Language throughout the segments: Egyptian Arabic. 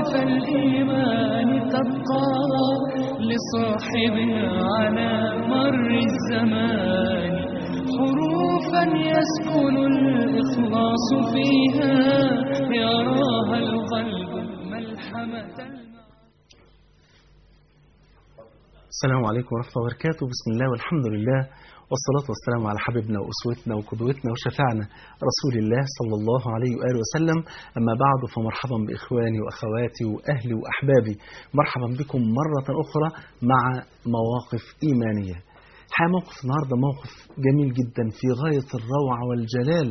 مواقف الإيمان تبقى لصاحبها على مر الزمان حروفا يسكن الإخلاص فيها يراها القلب ملحمة المعاني السلام عليكم ورحمة الله وبركاته بسم الله والحمد لله والصلاة والسلام على حبيبنا وأسوتنا وقدوتنا وشفعنا رسول الله صلى الله عليه وآله وسلم أما بعد فمرحبا بإخواني وأخواتي وأهلي وأحبابي مرحبا بكم مرة أخرى مع مواقف إيمانية الحقيقة موقف النهاردة موقف جميل جدا في غاية الروعة والجلال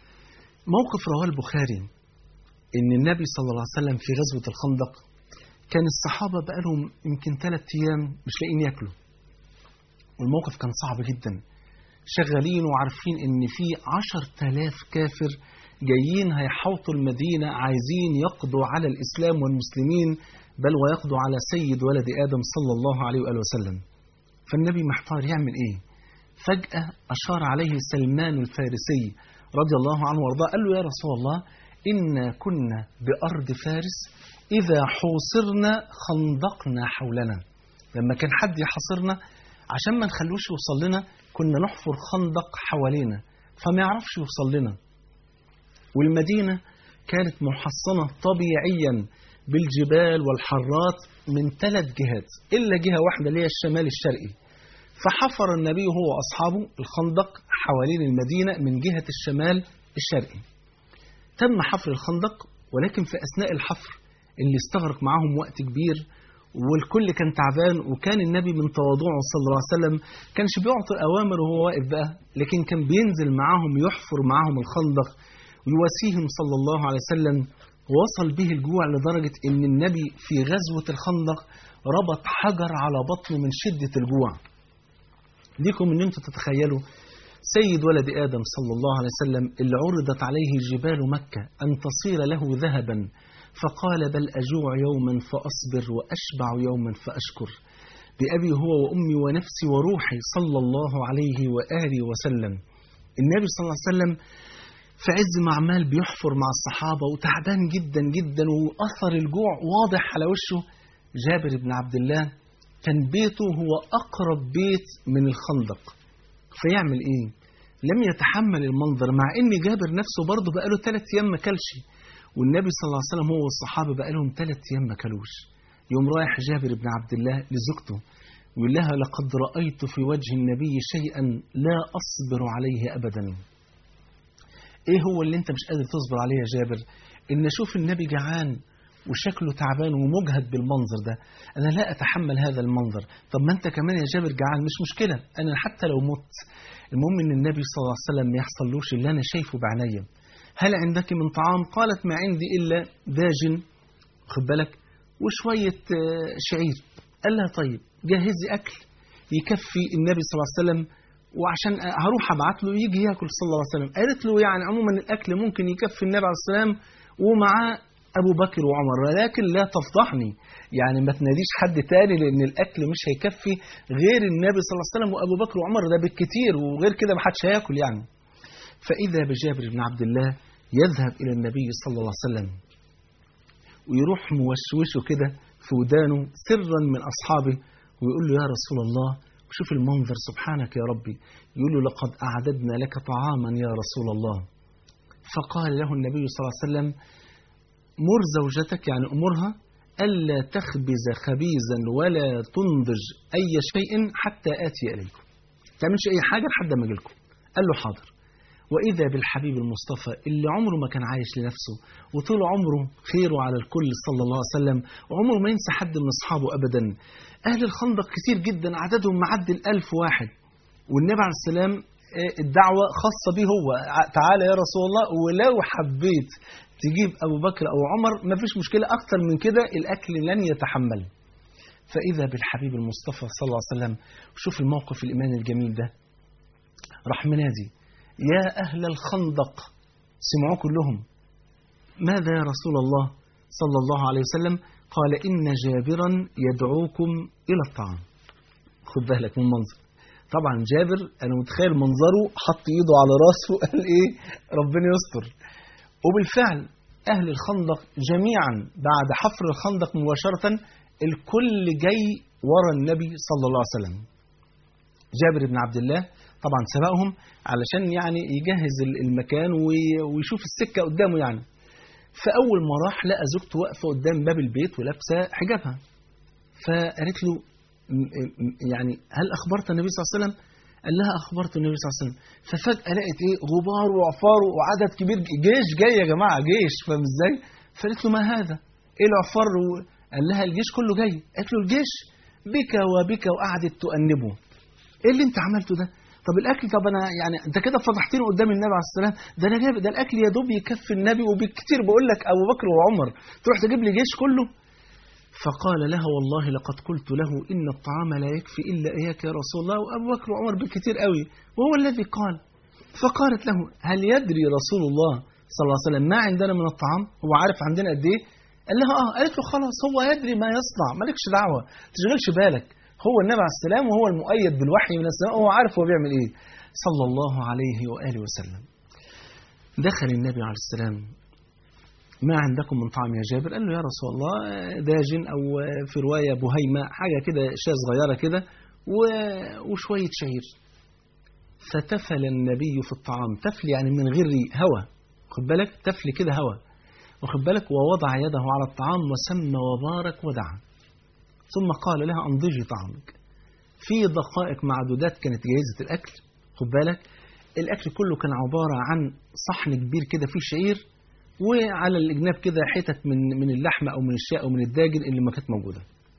موقف رواه البخاري إن النبي صلى الله عليه وسلم في غزوة الخندق كان الصحابة بقالهم يمكن ثلاث أيام مش لاقيين ياكلوا والموقف كان صعب جدا شغالين وعارفين ان في عشر تلاف كافر جايين هيحوطوا المدينة عايزين يقضوا على الإسلام والمسلمين بل ويقضوا على سيد ولد آدم صلى الله عليه وآله وسلم فالنبي محتار يعمل إيه فجأة أشار عليه سلمان الفارسي رضي الله عنه وارضاه قال له يا رسول الله إنا كنا بأرض فارس إذا حوصرنا خندقنا حولنا لما كان حد يحاصرنا عشان ما نخلوش يوصل لنا كنا نحفر خندق حوالينا فما يعرفش يوصل لنا والمدينة كانت محصنة طبيعيا بالجبال والحرات من ثلاث جهات إلا جهة واحدة اللي هي الشمال الشرقي فحفر النبي هو وأصحابه الخندق حوالين المدينة من جهة الشمال الشرقي تم حفر الخندق ولكن في أثناء الحفر اللي استغرق معاهم وقت كبير والكل كان تعبان وكان النبي من تواضعه صلى الله عليه وسلم كانش بيعطي أوامر وهو واقف بقى لكن كان بينزل معاهم يحفر معاهم الخندق ويواسيهم صلى الله عليه وسلم وصل به الجوع لدرجة إن النبي في غزوة الخندق ربط حجر على بطنه من شدة الجوع ليكم إن أنتم تتخيلوا سيد ولد آدم صلى الله عليه وسلم اللي عرضت عليه جبال مكة أن تصير له ذهبا فقال بل أجوع يوما فأصبر وأشبع يوما فأشكر بأبي هو وأمي ونفسي وروحي صلى الله عليه وآله وسلم النبي صلى الله عليه وسلم في عز ما عمال بيحفر مع الصحابة وتعبان جدا جدا وأثر الجوع واضح على وشه جابر بن عبد الله كان بيته هو أقرب بيت من الخندق فيعمل إيه؟ لم يتحمل المنظر مع إن جابر نفسه برضه بقاله ثلاث أيام ما كلش والنبي صلى الله عليه وسلم هو والصحابة بقى لهم ثلاث أيام ما كلوش يوم رايح جابر بن عبد الله لزوجته يقول لها لقد رأيت في وجه النبي شيئا لا أصبر عليه أبدا إيه هو اللي أنت مش قادر تصبر عليه يا جابر إن أشوف النبي جعان وشكله تعبان ومجهد بالمنظر ده أنا لا أتحمل هذا المنظر طب ما أنت كمان يا جابر جعان مش مشكلة أنا حتى لو مت المهم إن النبي صلى الله عليه وسلم ما يحصلوش اللي أنا شايفه بعينيا هل عندك من طعام قالت ما عندي إلا داجن خد بالك وشوية شعير قال لها طيب جهزي أكل يكفي النبي صلى الله عليه وسلم وعشان هروح أبعت له يجي ياكل صلى الله عليه وسلم قالت له يعني عموما الأكل ممكن يكفي النبي عليه السلام ومعاه أبو بكر وعمر ولكن لا تفضحني يعني ما تناديش حد تاني لأن الأكل مش هيكفي غير النبي صلى الله عليه وسلم وأبو بكر وعمر ده بالكتير وغير كده ما حدش هياكل يعني فإذا بجابر بن عبد الله يذهب إلى النبي صلى الله عليه وسلم ويروح موشوشه كده في ودانه سرا من أصحابه ويقول له يا رسول الله وشوف المنظر سبحانك يا ربي يقول له لقد أعددنا لك طعاما يا رسول الله فقال له النبي صلى الله عليه وسلم مر زوجتك يعني أمرها ألا تخبز خبيزا ولا تنضج أي شيء حتى آتي إليكم تعملش أي حاجة لحد ما أجيلكم قال له حاضر وإذا بالحبيب المصطفى اللي عمره ما كان عايش لنفسه وطول عمره خيره على الكل صلى الله عليه وسلم وعمره ما ينسى حد من أصحابه أبدا أهل الخندق كتير جدا عددهم معدي الألف واحد والنبي عليه السلام الدعوة خاصة به هو تعالى يا رسول الله ولو حبيت تجيب أبو بكر أو عمر ما فيش مشكلة أكتر من كده الأكل لن يتحمل فإذا بالحبيب المصطفى صلى الله عليه وسلم شوف الموقف الإيماني الجميل ده راح منادي يا أهل الخندق سمعوا كلهم ماذا يا رسول الله صلى الله عليه وسلم قال إن جابرا يدعوكم إلى الطعام خد بالك من منظر طبعا جابر أنا متخيل منظره حط إيده على راسه قال إيه ربنا يستر وبالفعل أهل الخندق جميعا بعد حفر الخندق مباشرة الكل جاي ورا النبي صلى الله عليه وسلم جابر بن عبد الله طبعا سبقهم علشان يعني يجهز المكان ويشوف السكة قدامه يعني فأول ما راح لقى زوجته واقفة قدام باب البيت ولابسة حجابها فقالت له يعني هل أخبرت النبي صلى الله عليه وسلم قال لها أخبرت النبي صلى الله عليه وسلم ففجأة لقت إيه غبار وعفار وعدد كبير جيش جاي يا جماعة جيش فاهم إزاي فقالت له ما هذا إيه العفار قال لها الجيش كله جاي قالت له الجيش بك وبك وقعدت تؤنبه ايه اللي انت عملته ده طب الاكل طب انا يعني انت كده فضحتني قدام النبي عليه السلام ده انا جايب ده الاكل يا دوب يكفي النبي وبكتير بقول لك ابو بكر وعمر تروح تجيب لي جيش كله فقال لها والله لقد قلت له ان الطعام لا يكفي الا اياك يا رسول الله وابو بكر وعمر بالكتير قوي وهو الذي قال فقالت له هل يدري رسول الله صلى الله عليه وسلم ما عندنا من الطعام هو عارف عندنا قد ايه قال لها اه قالت له خلاص هو يدري ما يصنع مالكش دعوه تشغلش بالك هو النبي عليه السلام وهو المؤيد بالوحي من السماء وهو عارف هو بيعمل ايه صلى الله عليه واله وسلم دخل النبي عليه السلام ما عندكم من طعام يا جابر قال له يا رسول الله داجن او في روايه بهيمه حاجه كده شاة صغيره كده وشويه شعير فتفل النبي في الطعام تفل يعني من غير هوى خد بالك تفل كده هوى واخد بالك ووضع يده على الطعام وسمى وبارك ودعا ثم قال لها انضجي طعامك في دقائق معدودات كانت جاهزة الأكل خد بالك الأكل كله كان عبارة عن صحن كبير كده فيه شعير وعلى الجناب كده حتت من من اللحمة أو من الشاء أو من الداجن اللي ما كانت موجودة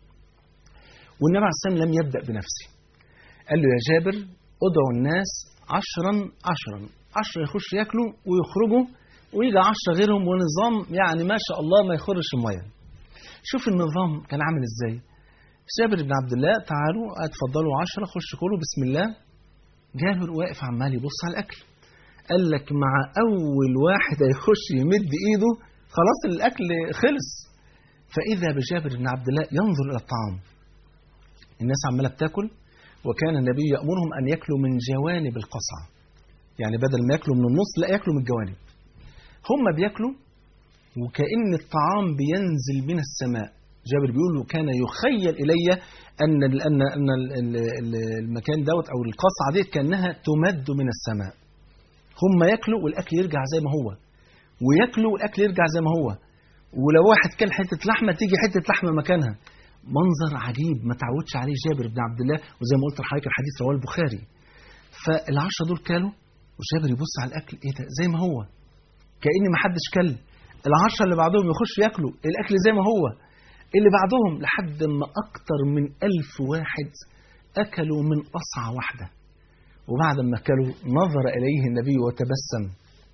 والنبي عليه السلام لم يبدأ بنفسه قال له يا جابر ادعوا الناس عشرا عشرا عشرة يخش ياكلوا ويخرجوا ويجي عشرة غيرهم ونظام يعني ما شاء الله ما يخرش المية شوف النظام كان عامل ازاي جابر بن عبد الله تعالوا اتفضلوا عشرة خش كلوا بسم الله جابر واقف عمال يبص على الأكل قال لك مع أول واحد هيخش يمد إيده خلاص الأكل خلص فإذا بجابر بن عبد الله ينظر إلى الطعام الناس عمالة بتاكل وكان النبي يأمرهم أن يأكلوا من جوانب القصعة يعني بدل ما يأكلوا من النص لا يأكلوا من الجوانب هم بيأكلوا وكأن الطعام بينزل من السماء جابر بيقول كان يخيل إلي أن أن أن المكان دوت أو القصعة ديت كأنها تمد من السماء هم ياكلوا والأكل يرجع زي ما هو وياكلوا والأكل يرجع زي ما هو ولو واحد كل حتة لحمة تيجي حتة لحمة مكانها منظر عجيب ما تعودش عليه جابر بن عبد الله وزي ما قلت لحضرتك الحديث رواه البخاري فالعشرة دول كلوا وجابر يبص على الأكل إيه ده زي ما هو كأن ما حدش كل العشرة اللي بعدهم يخشوا ياكلوا الأكل زي ما هو اللي بعدهم لحد ما أكتر من ألف واحد أكلوا من قصعة واحدة وبعد ما أكلوا نظر إليه النبي وتبسم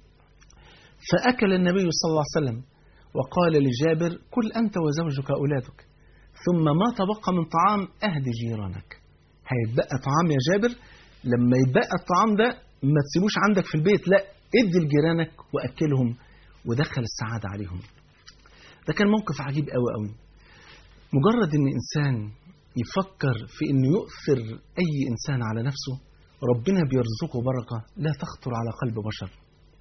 فأكل النبي صلى الله عليه وسلم وقال لجابر كل أنت وزوجك أولادك ثم ما تبقى من طعام أهد جيرانك هيتبقى طعام يا جابر لما يتبقى الطعام ده ما تسيبوش عندك في البيت لا ادي لجيرانك وأكلهم ودخل السعادة عليهم ده كان موقف عجيب قوي قوي مجرد ان انسان يفكر في انه يؤثر اي انسان على نفسه ربنا بيرزقه بركه لا تخطر على قلب بشر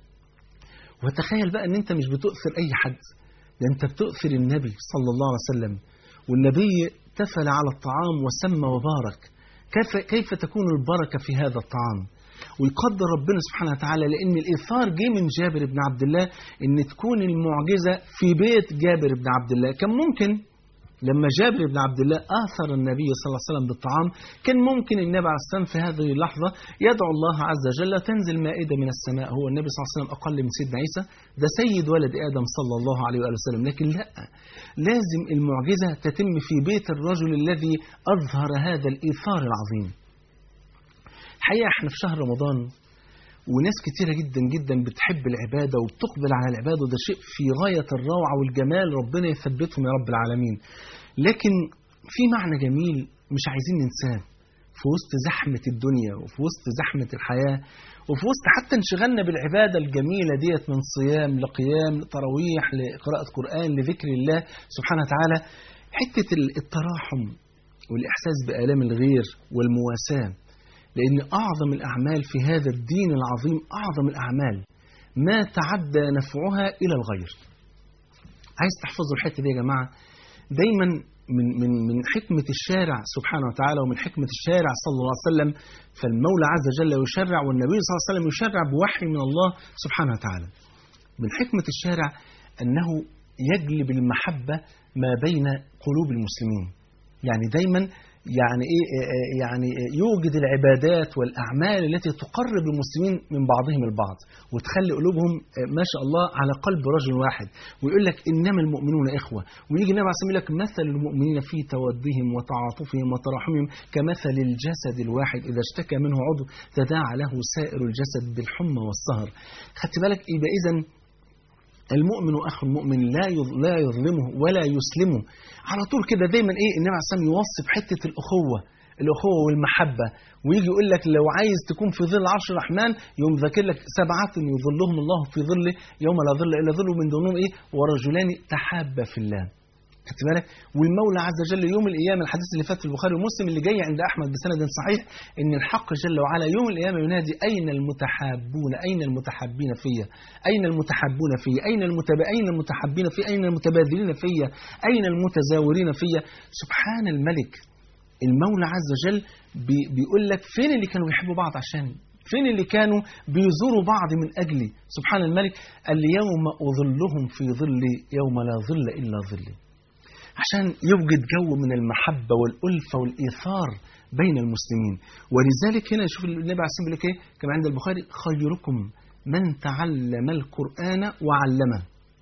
وتخيل بقى ان انت مش بتؤثر اي حد ده انت بتؤثر النبي صلى الله عليه وسلم والنبي تفل على الطعام وسمى وبارك كيف كيف تكون البركه في هذا الطعام ويقدر ربنا سبحانه وتعالى لأن الإيثار جه من جابر بن عبد الله إن تكون المعجزة في بيت جابر بن عبد الله كان ممكن لما جابر بن عبد الله آثر النبي صلى الله عليه وسلم بالطعام كان ممكن النبي عليه السلام في هذه اللحظة يدعو الله عز وجل تنزل مائدة من السماء هو النبي صلى الله عليه وسلم أقل من سيدنا عيسى ده سيد ولد آدم صلى الله عليه وآله وسلم لكن لا لازم المعجزة تتم في بيت الرجل الذي أظهر هذا الإيثار العظيم الحقيقة احنا في شهر رمضان وناس كتيرة جدا جدا بتحب العبادة وبتقبل على العبادة وده شيء في غاية الروعة والجمال ربنا يثبتهم يا رب العالمين لكن في معنى جميل مش عايزين ننساه في وسط زحمة الدنيا وفي وسط زحمة الحياة وفي وسط حتى انشغلنا بالعبادة الجميلة ديت من صيام لقيام لتراويح لقراءة قرآن لذكر الله سبحانه وتعالى حتة التراحم والإحساس بآلام الغير والمواساة لأن أعظم الأعمال في هذا الدين العظيم أعظم الأعمال ما تعدى نفعها إلى الغير عايز تحفظوا الحتة دي يا جماعة دايما من من من حكمة الشارع سبحانه وتعالى ومن حكمة الشارع صلى الله عليه وسلم فالمولى عز وجل يشرع والنبي صلى الله عليه وسلم يشرع بوحي من الله سبحانه وتعالى من حكمة الشارع أنه يجلب المحبة ما بين قلوب المسلمين يعني دايما يعني ايه يعني يوجد العبادات والاعمال التي تقرب المسلمين من بعضهم البعض وتخلي قلوبهم ما شاء الله على قلب رجل واحد ويقول لك انما المؤمنون اخوه ويجي النبي عليه الصلاه والسلام يقول لك مثل المؤمنين في تودهم وتعاطفهم وتراحمهم كمثل الجسد الواحد اذا اشتكى منه عضو تداعى له سائر الجسد بالحمى والسهر خدت بالك يبقى اذا المؤمن اخو المؤمن لا لا يظلمه ولا يسلمه على طول كده دايما ايه النبي عليه الصلاه والسلام يوصف حته الاخوه الاخوه والمحبه ويجي يقول لك لو عايز تكون في ظل عرش الرحمن يقوم ذاكر لك سبعه يظلهم الله في ظله يوم لا ظل الا ظله من دونهم ايه ورجلان تحابا في الله خدت بالك والمولى عز وجل يوم القيامه الحديث اللي فات في البخاري ومسلم اللي جاي عند احمد بسند صحيح ان الحق جل وعلا يوم القيامه ينادي اين المتحابون اين المتحابين فيا اين المتحابون فيا اين المتب... اين المتحابين فيا اين المتبادلين فيا اين المتزاورين فيا سبحان الملك المولى عز وجل بي... بيقول لك فين اللي كانوا بيحبوا بعض عشان فين اللي كانوا بيزوروا بعض من أجلي سبحان الملك اليوم أظلهم في ظلي يوم لا ظل إلا ظلي عشان يوجد جو من المحبة والألفة والإيثار بين المسلمين ولذلك هنا شوف النبي عليه الصلاة والسلام ايه كما عند البخاري خيركم من تعلم القرآن وعلمه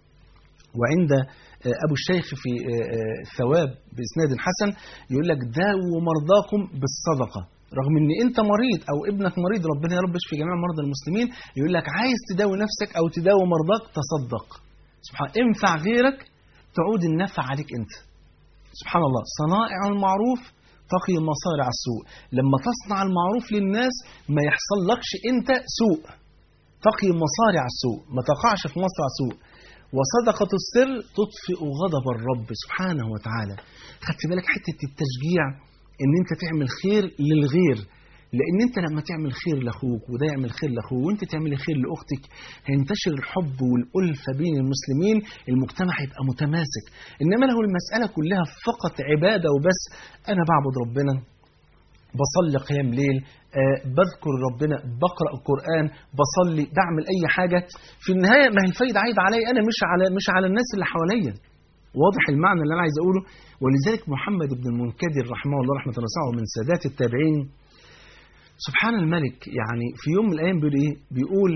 وعند أبو الشيخ في ثواب بإسناد حسن يقول لك داووا مرضاكم بالصدقة رغم ان انت مريض او ابنك مريض ربنا يا رب يشفي جميع مرضى المسلمين يقول لك عايز تداوي نفسك او تداوي مرضاك تصدق سبحان انفع غيرك تعود النفع عليك انت سبحان الله صنائع المعروف تقي مصارع السوء لما تصنع المعروف للناس ما يحصل لكش انت سوء تقي مصارع السوء ما تقعش في مصرع سوء وصدقة السر تطفئ غضب الرب سبحانه وتعالى خدت بالك حتة التشجيع ان انت تعمل خير للغير لان انت لما تعمل خير لاخوك وده يعمل خير لاخوه وانت تعمل خير لاختك هينتشر الحب والالفه بين المسلمين المجتمع هيبقى متماسك انما لو المساله كلها فقط عباده وبس انا بعبد ربنا بصلي قيام ليل أه بذكر ربنا بقرا القران بصلي بعمل اي حاجه في النهايه ما هي الفايده عايده علي انا مش على مش على الناس اللي حواليا واضح المعنى اللي انا عايز اقوله ولذلك محمد بن المنكدر رحمه الله رحمه واسعه من سادات التابعين سبحان الملك يعني في يوم من الايام بيقول ايه بيقول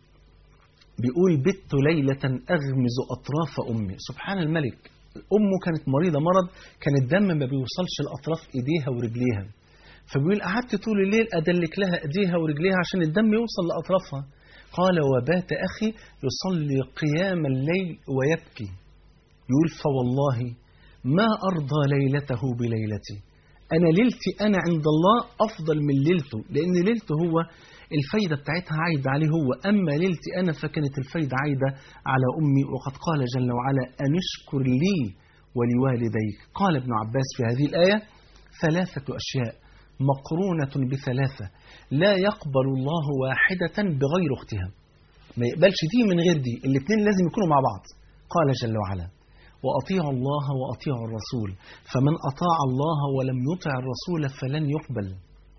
بيقول بت ليله اغمز اطراف امي سبحان الملك امه كانت مريضه مرض كان الدم ما بيوصلش لاطراف ايديها ورجليها فبيقول قعدت طول الليل ادلك لها ايديها ورجليها عشان الدم يوصل لاطرافها قال وبات اخي يصلي قيام الليل ويبكي يقول فوالله ما أرضى ليلته بليلتي أنا ليلتي أنا عند الله أفضل من ليلته لأن ليلته هو الفايدة بتاعتها عايدة عليه هو أما ليلتي أنا فكانت الفايدة عايدة على أمي وقد قال جل وعلا أن اشكر لي ولوالديك قال ابن عباس في هذه الآية ثلاثة أشياء مقرونة بثلاثة لا يقبل الله واحدة بغير أختها ما يقبلش دي من غير دي الاثنين لازم يكونوا مع بعض قال جل وعلا وأطيعوا الله وأطيعوا الرسول فمن أطاع الله ولم يطع الرسول فلن يقبل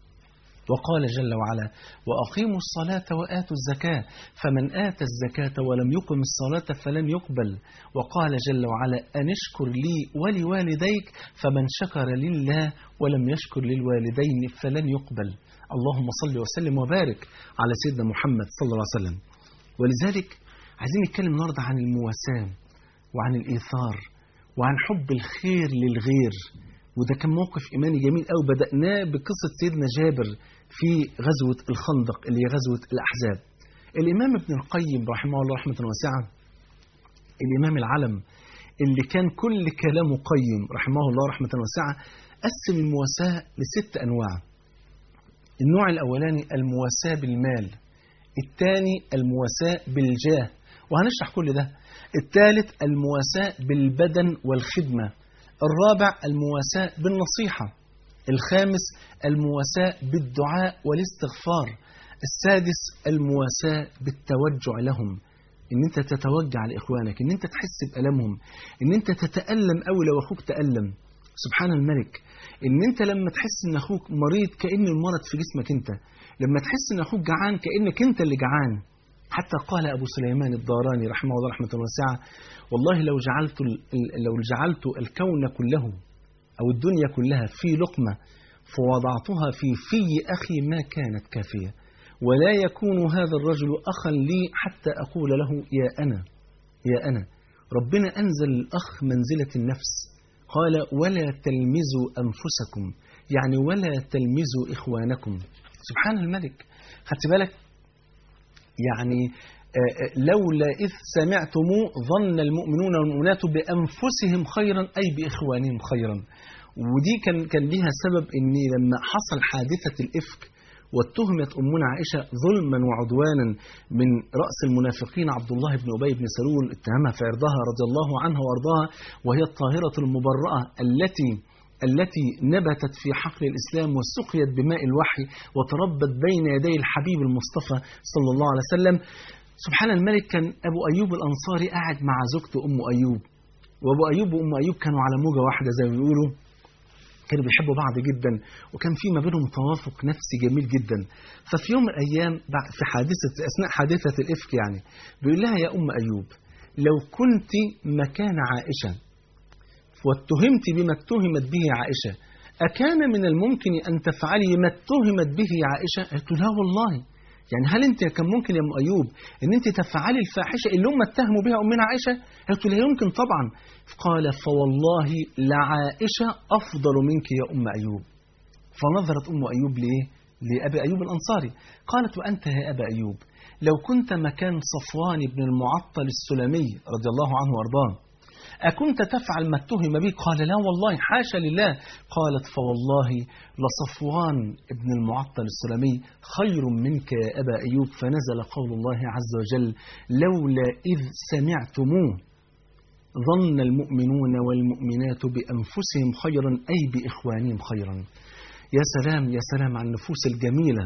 وقال جل وعلا وأقيموا الصلاة وآتوا الزكاة فمن آتى الزكاة ولم يقم الصلاة فلن يقبل وقال جل وعلا أن اشكر لي ولوالديك فمن شكر لله ولم يشكر للوالدين فلن يقبل اللهم صل وسلم وبارك على سيدنا محمد صلى الله عليه وسلم ولذلك عايزين نتكلم النهارده عن المواساة وعن الإيثار وعن حب الخير للغير وده كان موقف إيماني جميل قوي بدأناه بقصة سيدنا جابر في غزوة الخندق اللي هي غزوة الأحزاب الإمام ابن القيم رحمه الله رحمة واسعة الإمام العلم اللي كان كل كلامه قيم رحمه الله رحمة واسعة قسم المواساة لست أنواع النوع الأولاني المواساة بالمال الثاني المواساة بالجاه وهنشرح كل ده الثالث المواساة بالبدن والخدمة الرابع المواساة بالنصيحة الخامس المواساة بالدعاء والاستغفار السادس المواساة بالتوجع لهم ان انت تتوجع لاخوانك ان انت تحس بالامهم ان انت تتالم قوي لو اخوك تالم سبحان الملك ان انت لما تحس ان اخوك مريض كان المرض في جسمك انت لما تحس ان اخوك جعان كانك انت اللي جعان حتى قال ابو سليمان الداراني رحمه الله رحمه واسعه والله لو جعلت لو جعلت الكون كله او الدنيا كلها في لقمه فوضعتها في في اخي ما كانت كافيه ولا يكون هذا الرجل أخا لي حتى أقول له يا أنا يا أنا ربنا أنزل الأخ منزلة النفس قال ولا تلمزوا أنفسكم يعني ولا تلمزوا إخوانكم سبحان الملك خدت بالك يعني لولا إذ سمعتموه ظن المؤمنون والمؤمنات بأنفسهم خيرا أي بإخوانهم خيرا ودي كان كان ليها سبب ان لما حصل حادثه الافك واتهمت أمنا عائشة ظلما وعدوانا من رأس المنافقين عبد الله بن أبي بن سلول اتهمها في عرضها رضي الله عنها وأرضاها وهي الطاهرة المبرأة التي التي نبتت في حقل الإسلام وسقيت بماء الوحي وتربت بين يدي الحبيب المصطفى صلى الله عليه وسلم سبحان الملك كان أبو أيوب الأنصاري قاعد مع زوجته أم أيوب وأبو أيوب وأم أيوب كانوا على موجة واحدة زي ما بيقولوا كانوا بيحبوا بعض جدا وكان في ما بينهم توافق نفسي جميل جدا ففي يوم من الايام في حادثه اثناء حادثه الافك يعني بيقول لها يا ام ايوب لو كنت مكان عائشه واتهمت بما اتهمت به عائشه اكان من الممكن ان تفعلي ما اتهمت به عائشه قالت لا والله يعني هل انت كان ممكن يا ام ايوب ان انت تفعلي الفاحشه اللي هم اتهموا بها امنا عائشه؟ قالت لا يمكن طبعا. قال فوالله لعائشه افضل منك يا ام ايوب. فنظرت ام ايوب ليه؟ لابي ايوب الانصاري. قالت وانت يا ابا ايوب لو كنت مكان صفوان بن المعطل السلمي رضي الله عنه وارضاه أكنت تفعل ما اتهم به قال لا والله حاشا لله قالت فوالله لصفوان ابن المعطل السلمي خير منك يا أبا أيوب فنزل قول الله عز وجل لولا إذ سمعتموه ظن المؤمنون والمؤمنات بأنفسهم خيرا أي بإخوانهم خيرا يا سلام يا سلام على النفوس الجميلة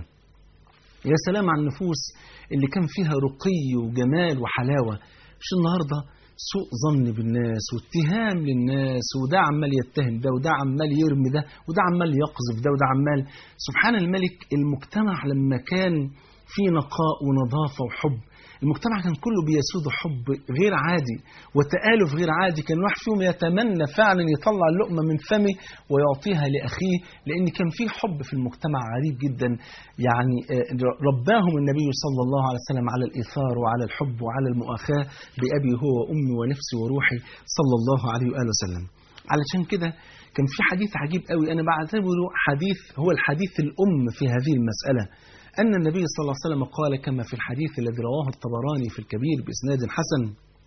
يا سلام على النفوس اللي كان فيها رقي وجمال وحلاوة مش النهارده سوء ظن بالناس واتهام للناس وده عمال يتهم ده وده عمال يرمي ده وده عمال يقذف ده وده عمال سبحان الملك المجتمع لما كان في نقاء ونظافة وحب المجتمع كان كله بيسود حب غير عادي وتآلف غير عادي كان واحد فيهم يتمنى فعلا يطلع اللقمة من فمه ويعطيها لأخيه لأن كان في حب في المجتمع غريب جدا يعني رباهم النبي صلى الله عليه وسلم على الإيثار وعلى الحب وعلى المؤاخاة بأبي هو وأمي ونفسي وروحي صلى الله عليه وآله وسلم علشان كده كان في حديث عجيب قوي أنا بعتبره حديث هو الحديث الأم في هذه المسألة أن النبي صلى الله عليه وسلم قال كما في الحديث الذي رواه الطبراني في الكبير بإسناد حسن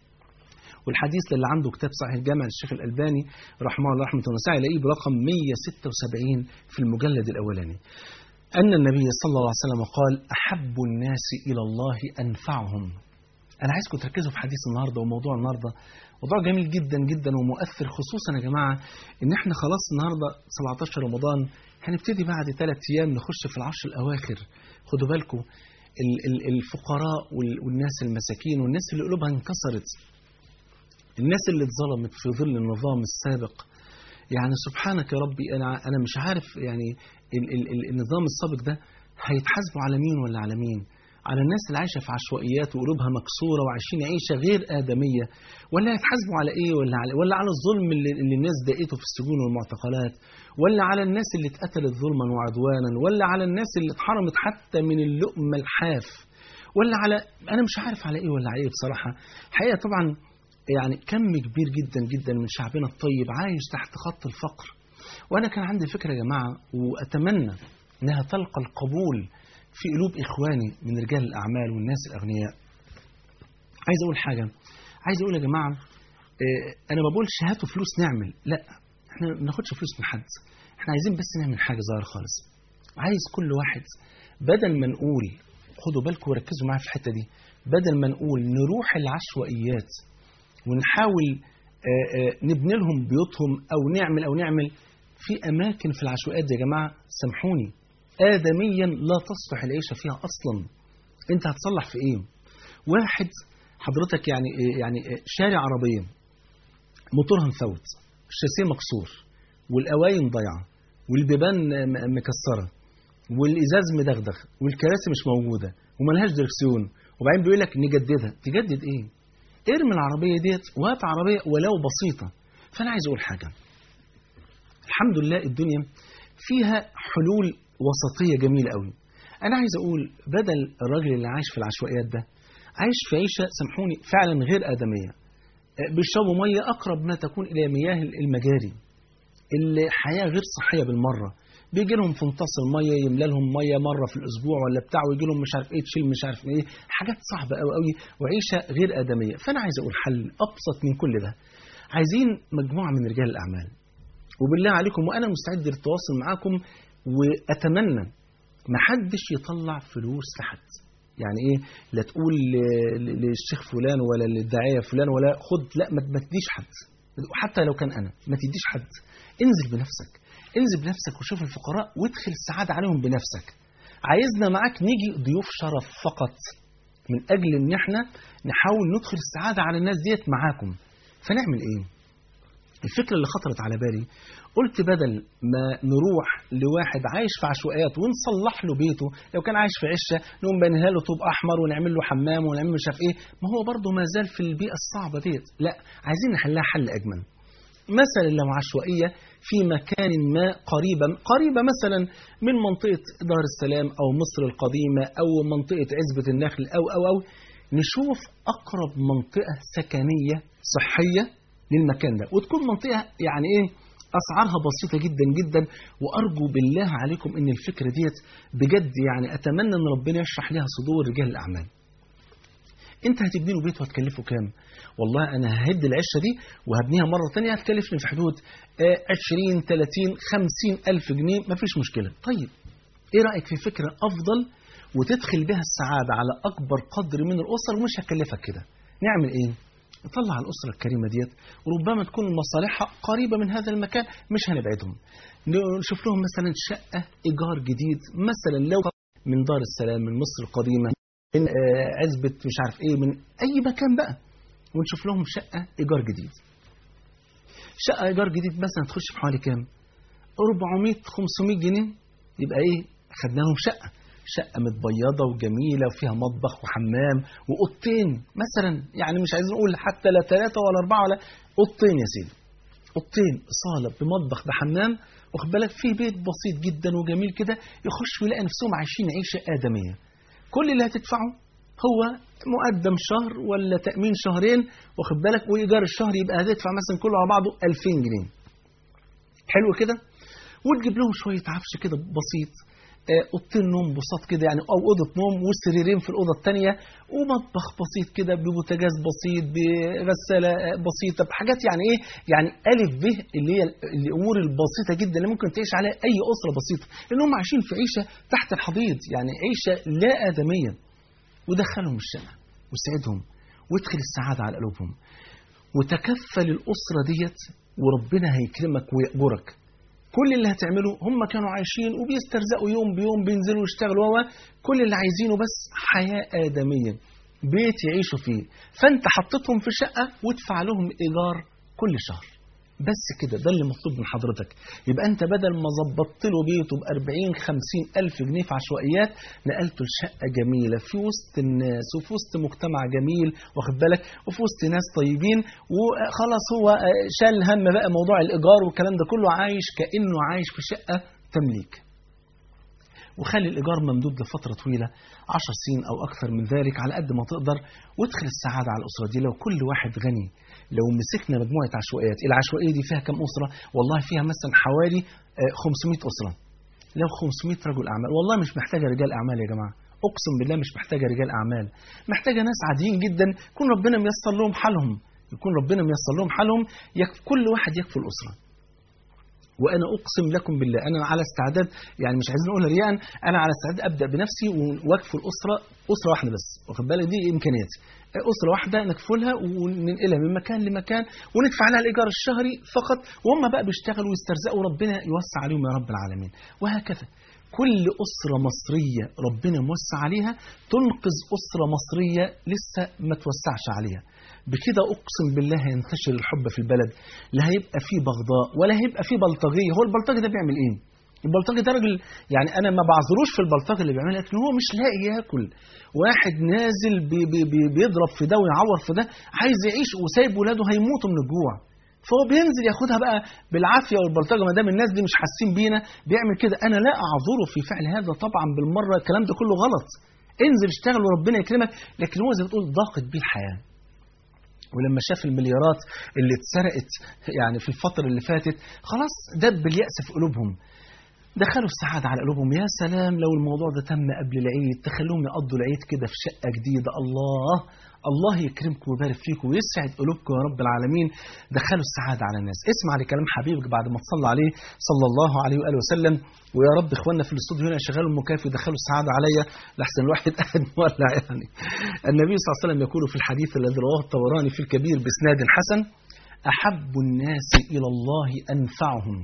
والحديث اللي عنده كتاب صحيح الجامع للشيخ الألباني رحمه الله رحمة واسعة يلاقيه برقم 176 في المجلد الأولاني أن النبي صلى الله عليه وسلم قال أحب الناس إلى الله أنفعهم أنا عايزكم تركزوا في حديث النهاردة وموضوع النهاردة موضوع جميل جدا جدا ومؤثر خصوصا يا جماعة إن إحنا خلاص النهاردة 17 رمضان هنبتدي بعد ثلاث أيام نخش في العشر الأواخر خدوا بالكم الفقراء والناس المساكين والناس اللي قلوبها انكسرت الناس اللي اتظلمت في ظل النظام السابق يعني سبحانك يا ربي انا انا مش عارف يعني ال ال ال النظام السابق ده هيتحاسبوا على مين ولا على مين على الناس اللي عايشه في عشوائيات وقلوبها مكسوره وعايشين عيشه غير ادميه ولا هيتحاسبوا على ايه ولا على ولا على الظلم اللي, اللي الناس دقته في السجون والمعتقلات ولا على الناس اللي اتقتلت ظلما وعدوانا ولا على الناس اللي اتحرمت حتى من اللقمه الحاف ولا على انا مش عارف على ايه ولا على ايه بصراحه حقيقه طبعا يعني كم كبير جدا جدا من شعبنا الطيب عايش تحت خط الفقر وانا كان عندي فكره يا جماعه واتمنى انها تلقى القبول في قلوب اخواني من رجال الاعمال والناس الاغنياء عايز اقول حاجه عايز اقول يا جماعه انا ما بقولش هاتوا فلوس نعمل لا احنا ما بناخدش فلوس من حد احنا عايزين بس نعمل حاجه صغيره خالص عايز كل واحد بدل ما نقول خدوا بالكم وركزوا معايا في الحته دي بدل ما نقول نروح العشوائيات ونحاول نبني لهم بيوتهم او نعمل او نعمل في اماكن في العشوائيات يا جماعه سامحوني ادميا لا تصلح العيشه فيها اصلا انت هتصلح في ايه واحد حضرتك يعني يعني شارع عربيه موتورها مفوت الشاسيه مكسور والقوايم ضايعه والبيبان م- مكسره والازاز مدغدغ والكراسي مش موجوده وملهاش دركسيون وبعدين بيقول لك نجددها تجدد ايه ارمي العربيه ديت وهات عربيه ولو بسيطه فانا عايز اقول حاجه الحمد لله الدنيا فيها حلول وسطيه جميله قوي انا عايز اقول بدل الراجل اللي عايش في العشوائيات ده عايش في عيشه سامحوني فعلا غير ادميه آه، بيشربوا ميه اقرب ما تكون الى مياه المجاري الحياه غير صحيه بالمره بيجي لهم فنطاس الميه يملى لهم ميه مره في الاسبوع ولا بتاع ويجي لهم مش عارف ايه تشيل مش عارف ايه حاجات صعبه قوي قوي وعيشه غير ادميه فانا عايز اقول حل ابسط من كل ده عايزين مجموعه من رجال الاعمال وبالله عليكم وانا مستعد للتواصل معاكم واتمنى ما حدش يطلع فلوس لحد يعني ايه لا تقول ل- ل- للشيخ فلان ولا للداعيه فلان ولا خد لا ما ما تديش حد حتى لو كان انا ما تديش حد انزل بنفسك انزل بنفسك وشوف الفقراء وادخل السعاده عليهم بنفسك عايزنا معاك نيجي ضيوف شرف فقط من اجل ان احنا نحاول ندخل السعاده على الناس ديت معاكم فنعمل ايه الفكرة اللي خطرت على بالي قلت بدل ما نروح لواحد عايش في عشوائيات ونصلح له بيته لو كان عايش في عشة نقوم بنيها له طوب أحمر ونعمل له حمام ونعمل له مش عارف إيه ما هو برضه ما زال في البيئة الصعبة ديت لا عايزين نحلها حل أجمل مثلا لو عشوائية في مكان ما قريبة قريبة مثلا من منطقة دار السلام أو مصر القديمة أو منطقة عزبة النخل أو أو أو نشوف أقرب منطقة سكنية صحية للمكان ده وتكون منطقة يعني إيه أسعارها بسيطة جدا جدا وأرجو بالله عليكم إن الفكرة ديت بجد يعني أتمنى إن ربنا يشرح لها صدور رجال الأعمال انت هتبني له بيت وهتكلفه كام والله انا ههد العشه دي وهبنيها مره ثانيه هتكلفني في حدود آه، 20 30 50 الف جنيه مفيش مشكله طيب ايه رايك في فكره افضل وتدخل بها السعاده على اكبر قدر من الاسر ومش هكلفك كده نعمل ايه نطلع الأسرة الكريمة ديت وربما تكون مصالحها قريبة من هذا المكان مش هنبعدهم نشوف لهم مثلا شقة إيجار جديد مثلا لو من دار السلام من مصر القديمة من آه، عزبة مش عارف ايه من اي مكان بقى ونشوف لهم شقة ايجار جديد شقة ايجار جديد مثلا تخش في حوالي كام 400 500 جنيه يبقى ايه خدنا لهم شقة شقة متبيضة وجميلة وفيها مطبخ وحمام وأوضتين مثلا يعني مش عايزين نقول حتى لا ثلاثة ولا أربعة ولا أوضتين يا سيدي أوضتين صالة بمطبخ بحمام واخد بالك فيه بيت بسيط جدا وجميل كده يخشوا يلاقي نفسهم عايشين عيشة آدمية كل اللي هتدفعه هو مقدم شهر ولا تأمين شهرين واخد بالك وإيجار الشهر يبقى هتدفع مثلا كله على بعضه 2000 جنيه حلو كده وتجيب لهم شوية عفش كده بسيط آه، اوضتين نوم بساط كده يعني او اوضه نوم وسريرين في الاوضه الثانيه ومطبخ بسيط كده ببوتاجاز بسيط بغساله آه، بسيطه بحاجات يعني ايه يعني الف ب اللي هي الامور البسيطه جدا اللي ممكن تعيش عليها اي اسره بسيطه لان هم عايشين في عيشه تحت الحضيض يعني عيشه لا ادميه ودخلهم الشقه وسعدهم وادخل السعاده على قلوبهم وتكفل الاسره ديت وربنا هيكرمك ويأجرك كل اللي هتعمله هم كانوا عايشين وبيسترزقوا يوم بيوم بينزلوا يشتغلوا هو كل اللي عايزينه بس حياة آدمية بيت يعيشوا فيه فأنت حطيتهم في شقة وادفع لهم إيجار كل شهر بس كده ده اللي مطلوب من حضرتك يبقى انت بدل ما ظبطت له بيته ب 40 50 الف جنيه في عشوائيات نقلته لشقه جميله في وسط الناس وفي وسط مجتمع جميل واخد بالك وفي وسط ناس طيبين وخلاص هو شال هم بقى موضوع الايجار والكلام ده كله عايش كانه عايش في شقه تمليك وخلي الإيجار ممدود لفترة طويلة 10 سنين أو أكثر من ذلك على قد ما تقدر وادخل السعادة على الأسرة دي لو كل واحد غني لو مسكنا مجموعة عشوائيات العشوائية دي فيها كم أسرة والله فيها مثلا حوالي آه، 500 أسرة لو 500 رجل أعمال والله مش محتاجة رجال أعمال يا جماعة أقسم بالله مش محتاجة رجال أعمال محتاجة ناس عاديين جدا يكون ربنا ميسر لهم حالهم يكون ربنا ميسر لهم حالهم يكفي كل واحد يكفي الأسرة وانا اقسم لكم بالله انا على استعداد يعني مش عايزين نقول رياء انا على استعداد ابدا بنفسي واكفل الاسره اسره واحده بس واخد بالك دي امكانياتي اسره واحده نكفلها وننقلها من مكان لمكان وندفع لها الايجار الشهري فقط وهم بقى بيشتغلوا ويسترزقوا ربنا يوسع عليهم يا رب العالمين وهكذا كل أسرة مصرية ربنا موسع عليها تنقذ أسرة مصرية لسه ما توسعش عليها بكده أقسم بالله هينتشر الحب في البلد لا هيبقى فيه بغضاء ولا هيبقى فيه بلطجية هو البلطجي ده بيعمل إيه؟ البلطجي ده راجل يعني انا ما بعذروش في البلطجي اللي بيعملها لكن هو مش لاقي ياكل واحد نازل بي بي بي بيضرب في ده ويعور في ده عايز يعيش وسايب ولاده هيموتوا من الجوع فهو بينزل ياخدها بقى بالعافيه والبلطجه ما دام الناس دي مش حاسين بينا بيعمل كده انا لا اعذره في فعل هذا طبعا بالمره الكلام ده كله غلط انزل اشتغل وربنا يكرمك لكن هو زي ما تقول ضاقت بيه الحياه ولما شاف المليارات اللي اتسرقت يعني في الفتره اللي فاتت خلاص دب الياس في قلوبهم دخلوا السعادة على قلوبهم يا سلام لو الموضوع ده تم قبل العيد تخلوهم يقضوا العيد كده في شقة جديدة الله الله يكرمكم ويبارك فيكم ويسعد قلوبكم يا رب العالمين دخلوا السعادة على الناس اسمع لكلام حبيبك بعد ما تصلى عليه صلى الله عليه وآله وسلم ويا رب اخواننا في الاستوديو هنا شغالوا المكيف يدخلوا السعادة عليا لحسن الواحد قاعد مولع يعني النبي صلى الله عليه وسلم يقول في الحديث الذي رواه الطبراني في الكبير بإسناد حسن أحب الناس إلى الله أنفعهم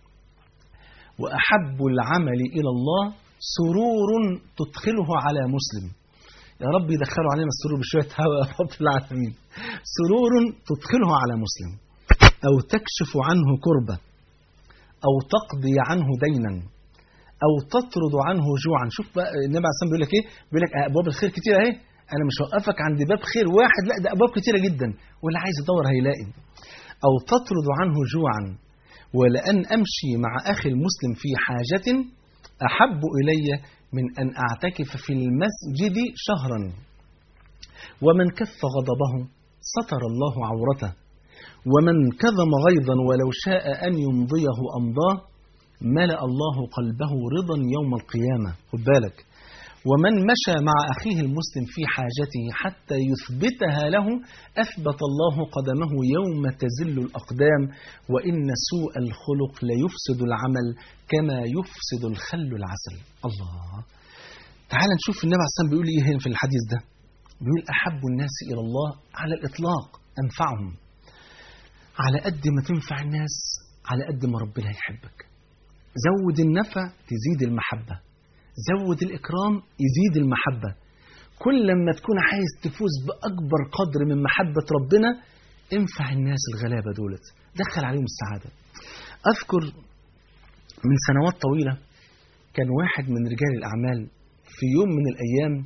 وأحب العمل إلى الله سرور تدخله على مسلم يا رب يدخلوا علينا السرور بشوية هواء يا رب العالمين سرور تدخله على مسلم أو تكشف عنه كربة أو تقضي عنه دينا أو تطرد عنه جوعا شوف بقى النبي عليه الصلاة بيقول لك إيه بيقول لك أبواب الخير كتير أهي أنا مش هوقفك عند باب خير واحد لا ده أبواب كتيرة جدا واللي عايز يدور هيلاقي أو تطرد عنه جوعا ولأن أمشي مع أخي المسلم في حاجة أحب إلي من أن أعتكف في المسجد شهرا ومن كف غضبه ستر الله عورته ومن كظم غيظا ولو شاء أن يمضيه أمضاه ملأ الله قلبه رضا يوم القيامة خد بالك ومن مشى مع أخيه المسلم في حاجته حتى يثبتها له أثبت الله قدمه يوم تزل الأقدام وإن سوء الخلق ليفسد العمل كما يفسد الخل العسل الله تعال نشوف النبي عليه الصلاة بيقول إيه هنا في الحديث ده بيقول أحب الناس إلى الله على الإطلاق أنفعهم على قد ما تنفع الناس على قد ما ربنا يحبك زود النفع تزيد المحبة زود الإكرام يزيد المحبة كل لما تكون عايز تفوز بأكبر قدر من محبة ربنا انفع الناس الغلابة دولت دخل عليهم السعادة أذكر من سنوات طويلة كان واحد من رجال الأعمال في يوم من الأيام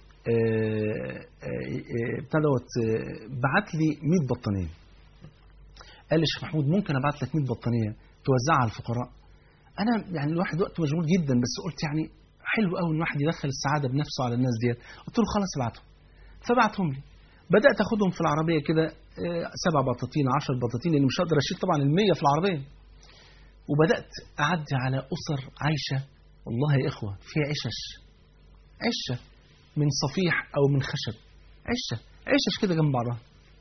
ابتدوت بعت لي 100 بطانية قال لي شيخ محمود ممكن ابعت لك 100 بطانية توزعها على الفقراء انا يعني الواحد وقته مشغول جدا بس قلت يعني حلو قوي ان الواحد يدخل السعاده بنفسه على الناس ديت قلت له خلاص ابعتهم فبعتهم لي بدات اخدهم في العربيه كده سبع بطاطين 10 بطاطين لان مش هقدر اشيل طبعا ال100 في العربيه وبدات اعدي على اسر عايشه والله يا اخوه فيها عشش عشه من صفيح او من خشب عشه عشش كده جنب بعضها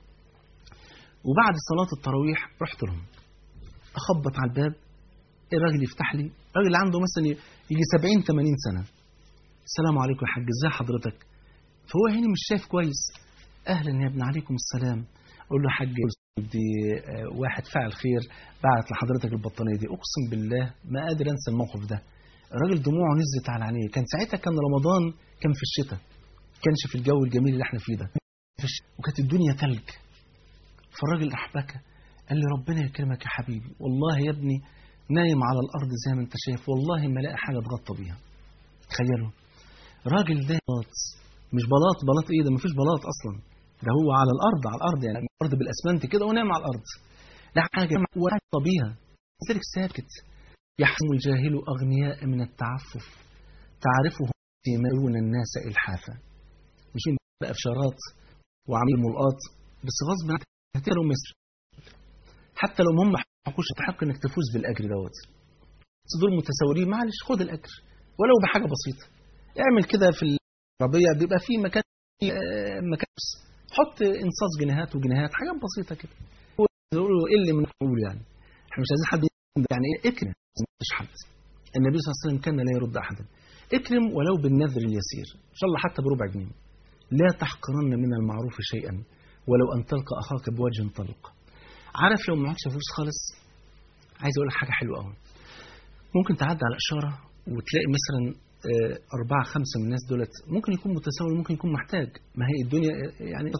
وبعد صلاه التراويح رحت لهم اخبط على الباب الراجل يفتح لي راجل عنده مثلا يجي 70 80 سنه السلام عليكم يا حاج ازي حضرتك فهو هنا مش شايف كويس اهلا يا ابن عليكم السلام اقول له يا حاج دي واحد فاعل خير بعت لحضرتك البطانيه دي اقسم بالله ما قادر انسى الموقف ده الراجل دموعه نزلت على عينيه كان ساعتها كان رمضان كان في الشتاء كانش في الجو الجميل اللي احنا فيه ده وكانت الدنيا تلج فالراجل احبكى قال لي ربنا يكرمك يا حبيبي والله يا ابني نايم على الارض زي ما انت شايف والله ما لاقي حاجه اتغطى بيها تخيلوا راجل ده بلاط مش بلاط بلاط ايه ده مفيش بلاط اصلا ده هو على الارض على الارض يعني الارض بالاسمنت كده ونايم على الارض لا حاجه وغطى بيها لذلك ساكت يحسم الجاهل اغنياء من التعفف تعرفهم يمرون الناس الحافا مش بقى افشارات وعامل ملقاط بس غصب عنك هتقروا مصر حتى لو هم حقوش تحق انك تفوز بالاجر دوت بس دول متساورين معلش خد الاجر ولو بحاجه بسيطه اعمل كده في العربيه بيبقى في مكان مكان حط انصاص جنيهات وجنيهات حاجات بسيطه كده يقولوا ايه اللي من نقول يعني احنا مش عايزين حد يعني ايه اكرم مش حد النبي صلى الله عليه وسلم كان لا يرد احدا اكرم ولو بالنذر اليسير ان شاء الله حتى بربع جنيه لا تحقرن من المعروف شيئا ولو ان تلقى اخاك بوجه طلق عارف لو معكش فلوس خالص عايز اقول لك حاجه حلوه قوي ممكن تعدي على اشاره وتلاقي مثلا آه، أربعة خمسة من الناس دولت ممكن يكون متسول ممكن يكون محتاج ما هي الدنيا آه، يعني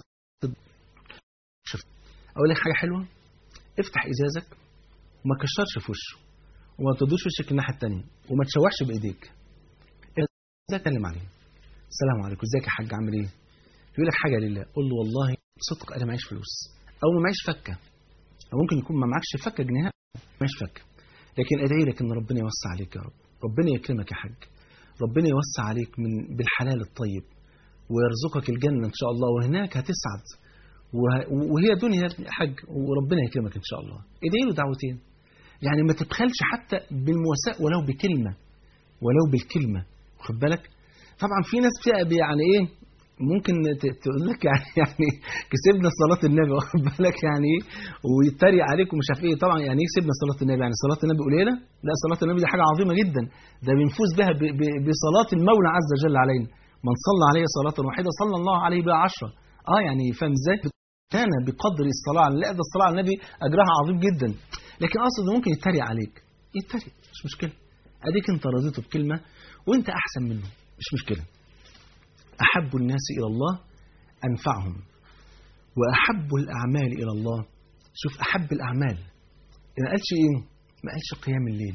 شوف أقول لك حاجة حلوة افتح إزازك وما تكشرش في وشه وما تدوش وشك الناحية التانية وما تشوحش بإيديك ازاي اتكلم عليه السلام عليكم ازيك يا حاج عامل ايه يقول لك حاجه لله قول له والله صدق انا معيش فلوس او ما معيش فكه او ممكن يكون ما معكش فكه جنيه معيش فكه لكن ادعي لك ان ربنا يوسع عليك يا رب ربنا يكرمك يا حاج ربنا يوسع عليك من بالحلال الطيب ويرزقك الجنه ان شاء الله وهناك هتسعد وه- وهي دنيا يا حاج وربنا يكرمك ان شاء الله ادعي له دعوتين يعني ما تبخلش حتى بالمواساة ولو بكلمه ولو بالكلمه واخد بالك طبعا في ناس بتبقى يعني ايه ممكن ت- تقول لك يعني يعني كسبنا صلاه النبي واخد بالك يعني ايه ويتريق عليك ومش عارف ايه طبعا يعني ايه كسبنا صلاه النبي يعني صلاه النبي قليله لا صلاه النبي دي حاجه عظيمه جدا ده بنفوز بها ب- ب- بصلاه المولى عز وجل علينا من صلى عليه صلاه واحده صلى الله عليه بها عشرة اه يعني فاهم ازاي كان بقدر الصلاه على لا ده الصلاه على النبي اجرها عظيم جدا لكن اقصد إنه ممكن يتريق عليك يتريق مش مشكله اديك انت رضيته بكلمه وانت احسن منه مش مشكله احب الناس الى الله انفعهم واحب الاعمال الى الله شوف احب الاعمال ما قالش ايه ما قالش قيام الليل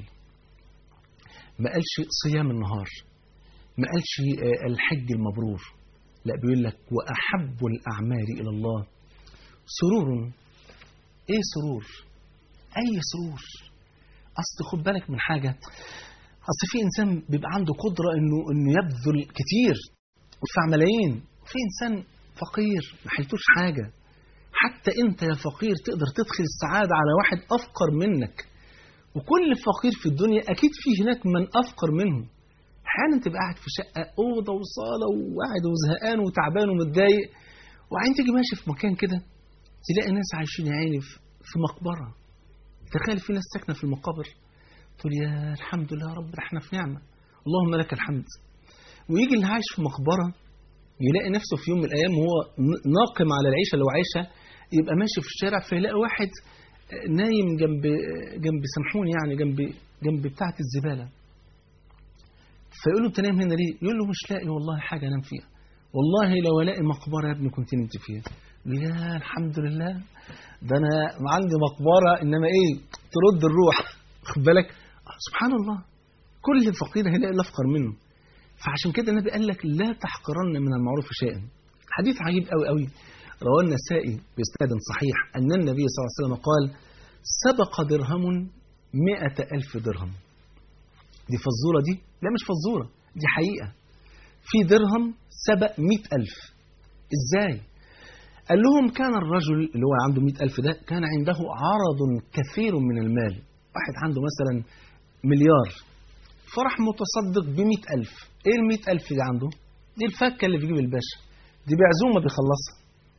ما قالش صيام النهار ما قالش آه، الحج المبرور لا بيقول لك واحب الاعمال الى الله سرور ايه سرور اي سرور اصل خد بالك من حاجه اصل في انسان بيبقى عنده قدره انه انه يبذل كتير ويدفع ملايين وفي انسان فقير ما حيلتوش حاجه حتى انت يا فقير تقدر تدخل السعاده على واحد افقر منك وكل فقير في الدنيا اكيد في هناك من افقر منه احيانا تبقى قاعد في شقه اوضه وصاله وقاعد وزهقان وتعبان ومتضايق وبعدين تيجي ماشي في مكان كده تلاقي ناس عايشين يا عيني في- في مقبره تخيل في ناس ساكنه في المقابر تقول يا الحمد لله يا رب ده احنا في نعمه اللهم لك الحمد ويجي اللي عايش في مقبره يلاقي نفسه في يوم من الايام وهو ن- ناقم على العيشه اللي هو عايشها يبقى ماشي في الشارع فيلاقي واحد نايم جنب جنب سامحوني يعني جنب جنب بتاعه الزباله فيقول له انت نايم هنا ليه؟ يقول له مش لاقي والله حاجه انام فيها والله لو الاقي مقبره يا ابني كنت نمت فيها يقول يا الحمد لله ده انا عندي مقبره انما ايه ترد الروح خد بالك آه، سبحان الله كل فقير هيلاقي اللي افقر منه فعشان كده النبي قال لك لا تحقرن من المعروف شيئا حديث عجيب قوي قوي رواه النسائي بإسناد صحيح أن النبي صلى الله عليه وسلم قال سبق درهم مئة ألف درهم دي فزورة دي لا مش فزورة دي حقيقة في درهم سبق مئة ألف إزاي قال لهم كان الرجل اللي هو عنده مئة ألف ده كان عنده عرض كثير من المال واحد عنده مثلا مليار فراح متصدق بمئة ألف إيه المئة ألف اللي عنده دي الفكة اللي في جيب الباشا دي بعزومة بيخلصها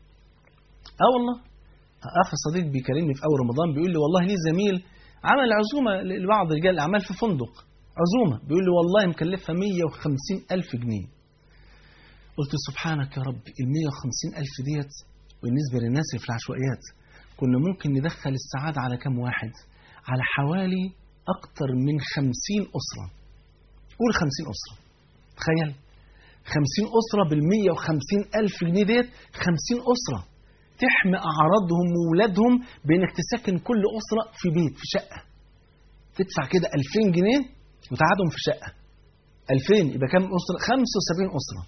اه والله اخ صديق بيكلمني في اول رمضان بيقول لي والله ليه زميل عمل عزومه لبعض رجال الاعمال في فندق عزومه بيقول لي والله مكلفها 150 الف جنيه قلت سبحانك يا رب ال 150 الف ديت بالنسبه للناس اللي في العشوائيات كنا ممكن ندخل السعاده على كم واحد على حوالي اكتر من 50 اسره قول 50 اسره تخيل 50 أسرة بال 150 ألف جنيه ديت 50 أسرة تحمي أعراضهم وولادهم بإنك تسكن كل أسرة في بيت في شقة تدفع كده 2000 جنيه وتقعدهم في شقة 2000 يبقى كام أسرة 75 أسرة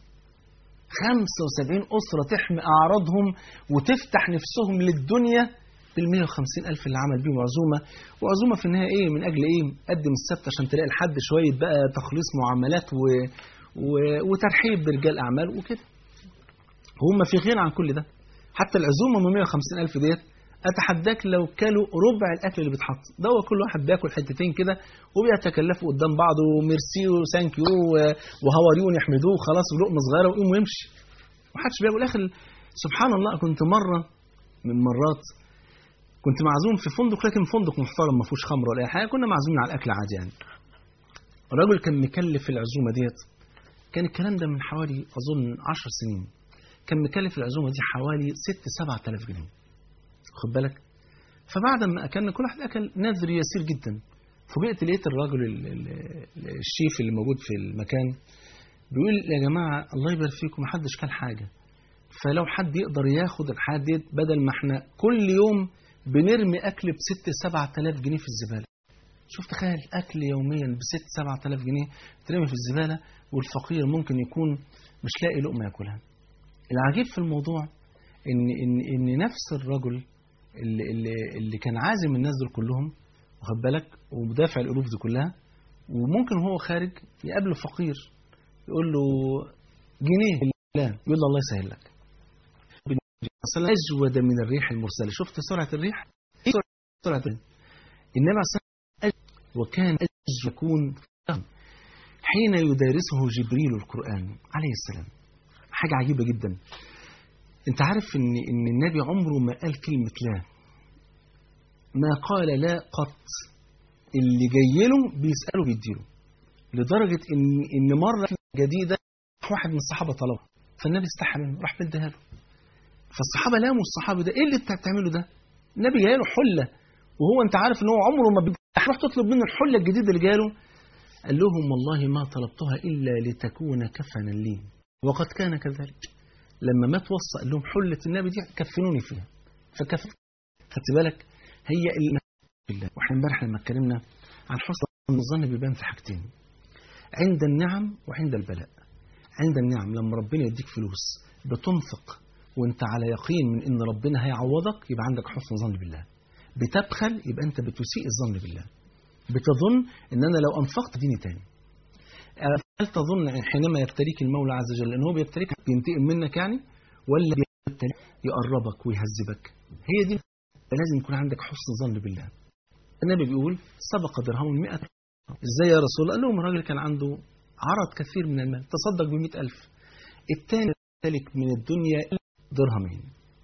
75 أسرة تحمي أعراضهم وتفتح نفسهم للدنيا بال 150 ألف اللي عمل بيهم عزومة وعزومة في النهاية إيه من أجل إيه قدم السبت عشان تلاقي لحد شوية بقى تخليص معاملات و... و... وترحيب برجال أعمال وكده هم في غنى عن كل ده حتى العزومة من 150 ألف ديت أتحداك لو كلوا ربع الأكل اللي بيتحط ده هو كل واحد بياكل حتتين كده وبيتكلفوا قدام بعض وميرسي وثانك يو وهاوريو ونحمدوه وخلاص ولقمة صغيرة ويقوم ويمشي محدش بياكل آخر سبحان الله كنت مرة من مرات كنت معزوم في فندق لكن فندق محترم ما فيهوش خمر ولا اي حاجه كنا معزومين على الاكل عادي يعني الراجل كان مكلف العزومه ديت كان الكلام ده من حوالي اظن 10 سنين كان مكلف العزومه دي حوالي 6 7000 جنيه خد بالك فبعد ما اكلنا كل واحد اكل نذر يسير جدا فوجئت لقيت الراجل ال- ال- الشيف اللي موجود في المكان بيقول يا جماعة الله يبارك فيكم محدش كان حاجة فلو حد يقدر ياخد الحاجات ديت بدل ما احنا كل يوم بنرمي أكل بست سبعة آلاف جنيه في الزبالة شوف تخيل أكل يوميا بست سبعة آلاف جنيه ترمي في الزبالة والفقير ممكن يكون مش لاقي لقمة ياكلها العجيب في الموضوع إن إن إن نفس الرجل اللي اللي, اللي كان عازم الناس دول كلهم واخد بالك ومدافع الألوف دي كلها وممكن وهو خارج يقابله فقير يقول له جنيه لا يقول له الله يسهل لك اصلا اجود من الريح المرسله شفت سرعه الريح إيه سرعه الريح النبي عليه الصلاه والسلام أج- وكان اجود يكون فهم حين يدارسه جبريل القران عليه السلام حاجه عجيبه جدا انت عارف ان ان النبي عمره ما قال كلمه لا ما قال لا قط اللي جاي له بيساله بيديله لدرجه ان ان مره جديده واحد من الصحابه طلبها فالنبي استحى منه راح مديها له فالصحابه لاموا الصحابي ده ايه اللي انت بتعمله ده النبي جاي له حله وهو انت عارف ان هو عمره ما بيروح تطلب منه الحله الجديده اللي جاله قال لهم والله ما طلبتها الا لتكون كفنا لي وقد كان كذلك لما مات وصى قال لهم حله النبي دي كفنوني فيها فكف خدت بالك هي ال- بالله واحنا امبارح لما اتكلمنا عن حسن الظن بيبان في حاجتين عند النعم وعند البلاء عند النعم لما ربنا يديك فلوس بتنفق وانت على يقين من ان ربنا هيعوضك يبقى عندك حسن ظن بالله بتبخل يبقى انت بتسيء الظن بالله بتظن ان انا لو انفقت ديني تاني هل تظن حينما يبتليك المولى عز وجل ان هو بيبتليك بينتقم منك يعني ولا بيبتليك يقربك ويهذبك هي دي لازم يكون عندك حسن ظن بالله النبي بيقول سبق درهم 100 ازاي يا رسول الله قال لهم الراجل كان عنده عرض كثير من المال تصدق ب ألف الثاني تلك من الدنيا درهمين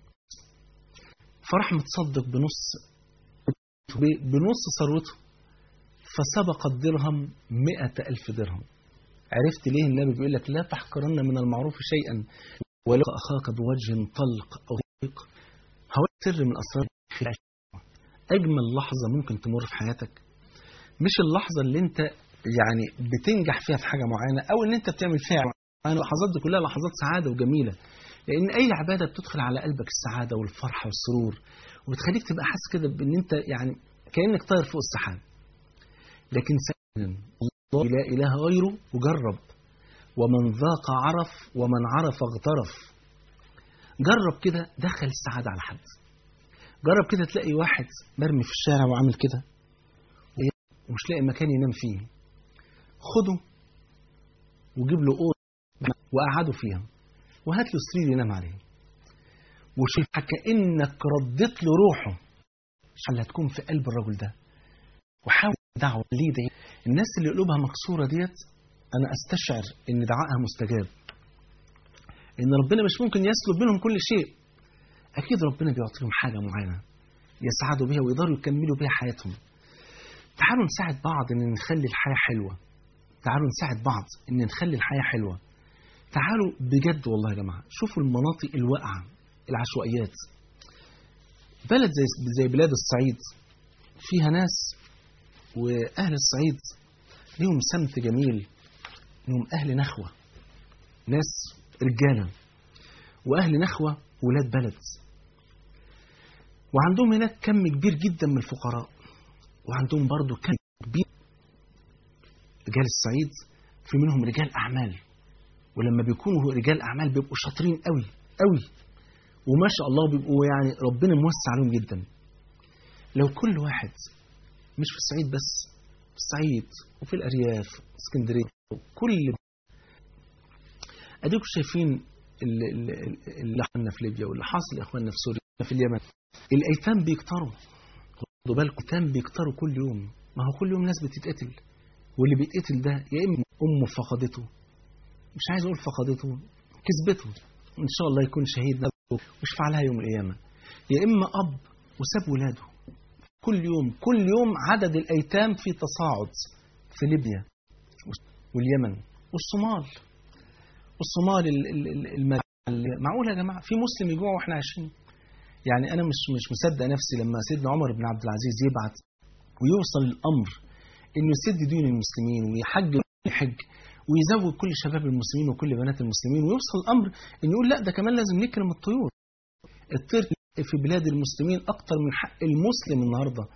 فراح متصدق بنص بنص ثروته فسبق الدرهم مئة ألف درهم عرفت ليه النبي بيقول لك لا تحقرن من المعروف شيئا ولو أخاك بوجه طلق أو ضيق هو سر من أسرار الخلاف. أجمل لحظة ممكن تمر في حياتك مش اللحظة اللي أنت يعني بتنجح فيها في حاجة معينة أو إن أنت بتعمل فيها معينة اللحظات دي كلها لحظات سعادة وجميلة لأن أي عبادة بتدخل على قلبك السعادة والفرحة والسرور وبتخليك تبقى حاسس كده بإن أنت يعني كأنك طاير فوق السحاب لكن فعلا الله لا إله غيره وجرب ومن ذاق عرف ومن عرف اغترف جرب كده دخل السعادة على حد جرب كده تلاقي واحد مرمي في الشارع وعامل كده ومش لاقي مكان ينام فيه خده وجيب له أوضة وقعده فيها وهات له سرير ينام عليه وشوف كأنك رديت له روحه اللي هتكون في قلب الرجل ده وحاول دعوة ليه ده الناس اللي قلوبها مكسورة ديت أنا أستشعر إن دعائها مستجاب إن ربنا مش ممكن يسلب منهم كل شيء أكيد ربنا بيعطيهم حاجة معينة يسعدوا بيها ويقدروا يكملوا بيها حياتهم تعالوا نساعد بعض إن نخلي الحياة حلوة تعالوا نساعد بعض إن نخلي الحياة حلوة تعالوا بجد والله يا جماعة شوفوا المناطق الواقعة العشوائيات بلد زي زي بلاد الصعيد فيها ناس وأهل الصعيد ليهم سمت جميل ليهم أهل نخوة ناس رجالة وأهل نخوة ولاد بلد وعندهم هناك كم كبير جدا من الفقراء وعندهم برضو كم كبير رجال الصعيد في منهم رجال أعمال ولما بيكونوا رجال أعمال بيبقوا شاطرين قوي قوي وما شاء الله بيبقوا يعني ربنا موسع عليهم جدا لو كل واحد مش في الصعيد بس في الصعيد وفي الأرياف اسكندرية كل أديكم شايفين اللي, اللي حصلنا في ليبيا واللي حاصل يا إخواننا في سوريا في اليمن الأيتام بيكتروا خدوا بالكم الأيتام بيكتروا كل يوم ما هو كل يوم ناس بتتقتل واللي بيتقتل ده يا إما أمه فقدته مش عايز أقول فقدته كسبته إن شاء الله يكون شهيد ويشفع لها يوم القيامة يا إما أب وساب ولاده كل يوم كل يوم عدد الأيتام في تصاعد في ليبيا واليمن والصومال والصومال معقول يا جماعة في مسلم يجوع واحنا عايشين يعني أنا مش مش مصدق نفسي لما سيدنا عمر بن عبد العزيز يبعت ويوصل الأمر انه يسد دين المسلمين ويحج الحج ويزوج كل شباب المسلمين وكل بنات المسلمين ويوصل الامر انه يقول لا ده كمان لازم نكرم الطيور الطير في بلاد المسلمين اكتر من حق المسلم النهارده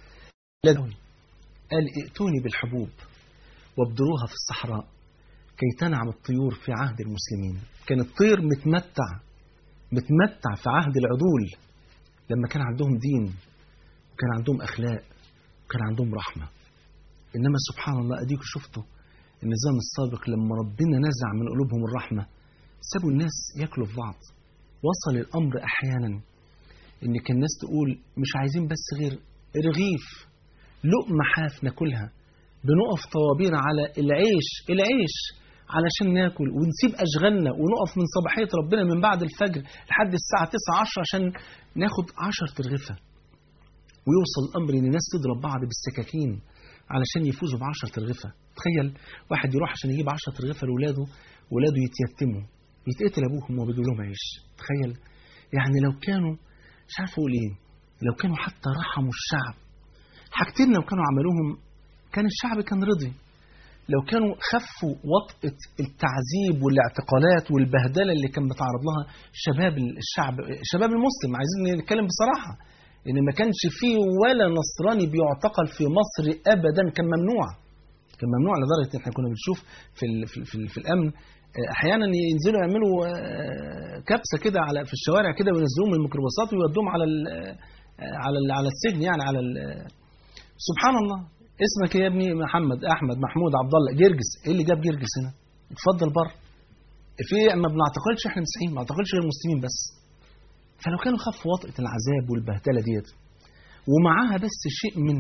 قال ائتوني بالحبوب وابدروها في الصحراء كي تنعم الطيور في عهد المسلمين كان الطير متمتع متمتع في عهد العدول لما كان عندهم دين وكان عندهم أخلاق وكان عندهم رحمة إنما سبحان الله أديكوا شفتوا النظام السابق لما ربنا نزع من قلوبهم الرحمة سابوا الناس ياكلوا في بعض وصل الأمر أحيانا إن كان الناس تقول مش عايزين بس غير رغيف لقمة حاف ناكلها بنقف طوابير على العيش العيش علشان ناكل ونسيب أشغالنا ونقف من صباحية ربنا من بعد الفجر لحد الساعة 9 10 عشان ناخد 10 ترغفة ويوصل الأمر إن الناس تضرب بعض بالسكاكين علشان يفوزوا ب 10 ترغفة تخيل واحد يروح عشان يجيب 10 ترغفة لأولاده ولاده يتيتموا يتقتل أبوهم وبيجيب لهم عيش تخيل يعني لو كانوا مش عارف أقول إيه لو كانوا حتى رحموا الشعب حاجتين لو كانوا عملوهم كان الشعب كان رضي لو كانوا خفوا وطأة التعذيب والاعتقالات والبهدلة اللي كان بتعرض لها شباب الشعب شباب المسلم عايزين نتكلم بصراحة إن ما كانش فيه ولا نصراني بيعتقل في مصر أبدا كان ممنوع كان ممنوع لدرجة إن احنا كنا بنشوف في ال في, ال في, ال في الأمن أحيانا ينزلوا يعملوا كبسة كده على في الشوارع كده وينزلوهم من الميكروباصات ويودوهم على ال على ال على السجن يعني على سبحان الله اسمك يا ابني محمد احمد محمود عبد الله جرجس ايه اللي جاب جرجس هنا اتفضل بره في ما بنعتقلش احنا مسيحيين ما بنعتقلش غير المسلمين بس فلو كانوا خفوا وطئة العذاب والبهدله ديت ومعاها بس شيء من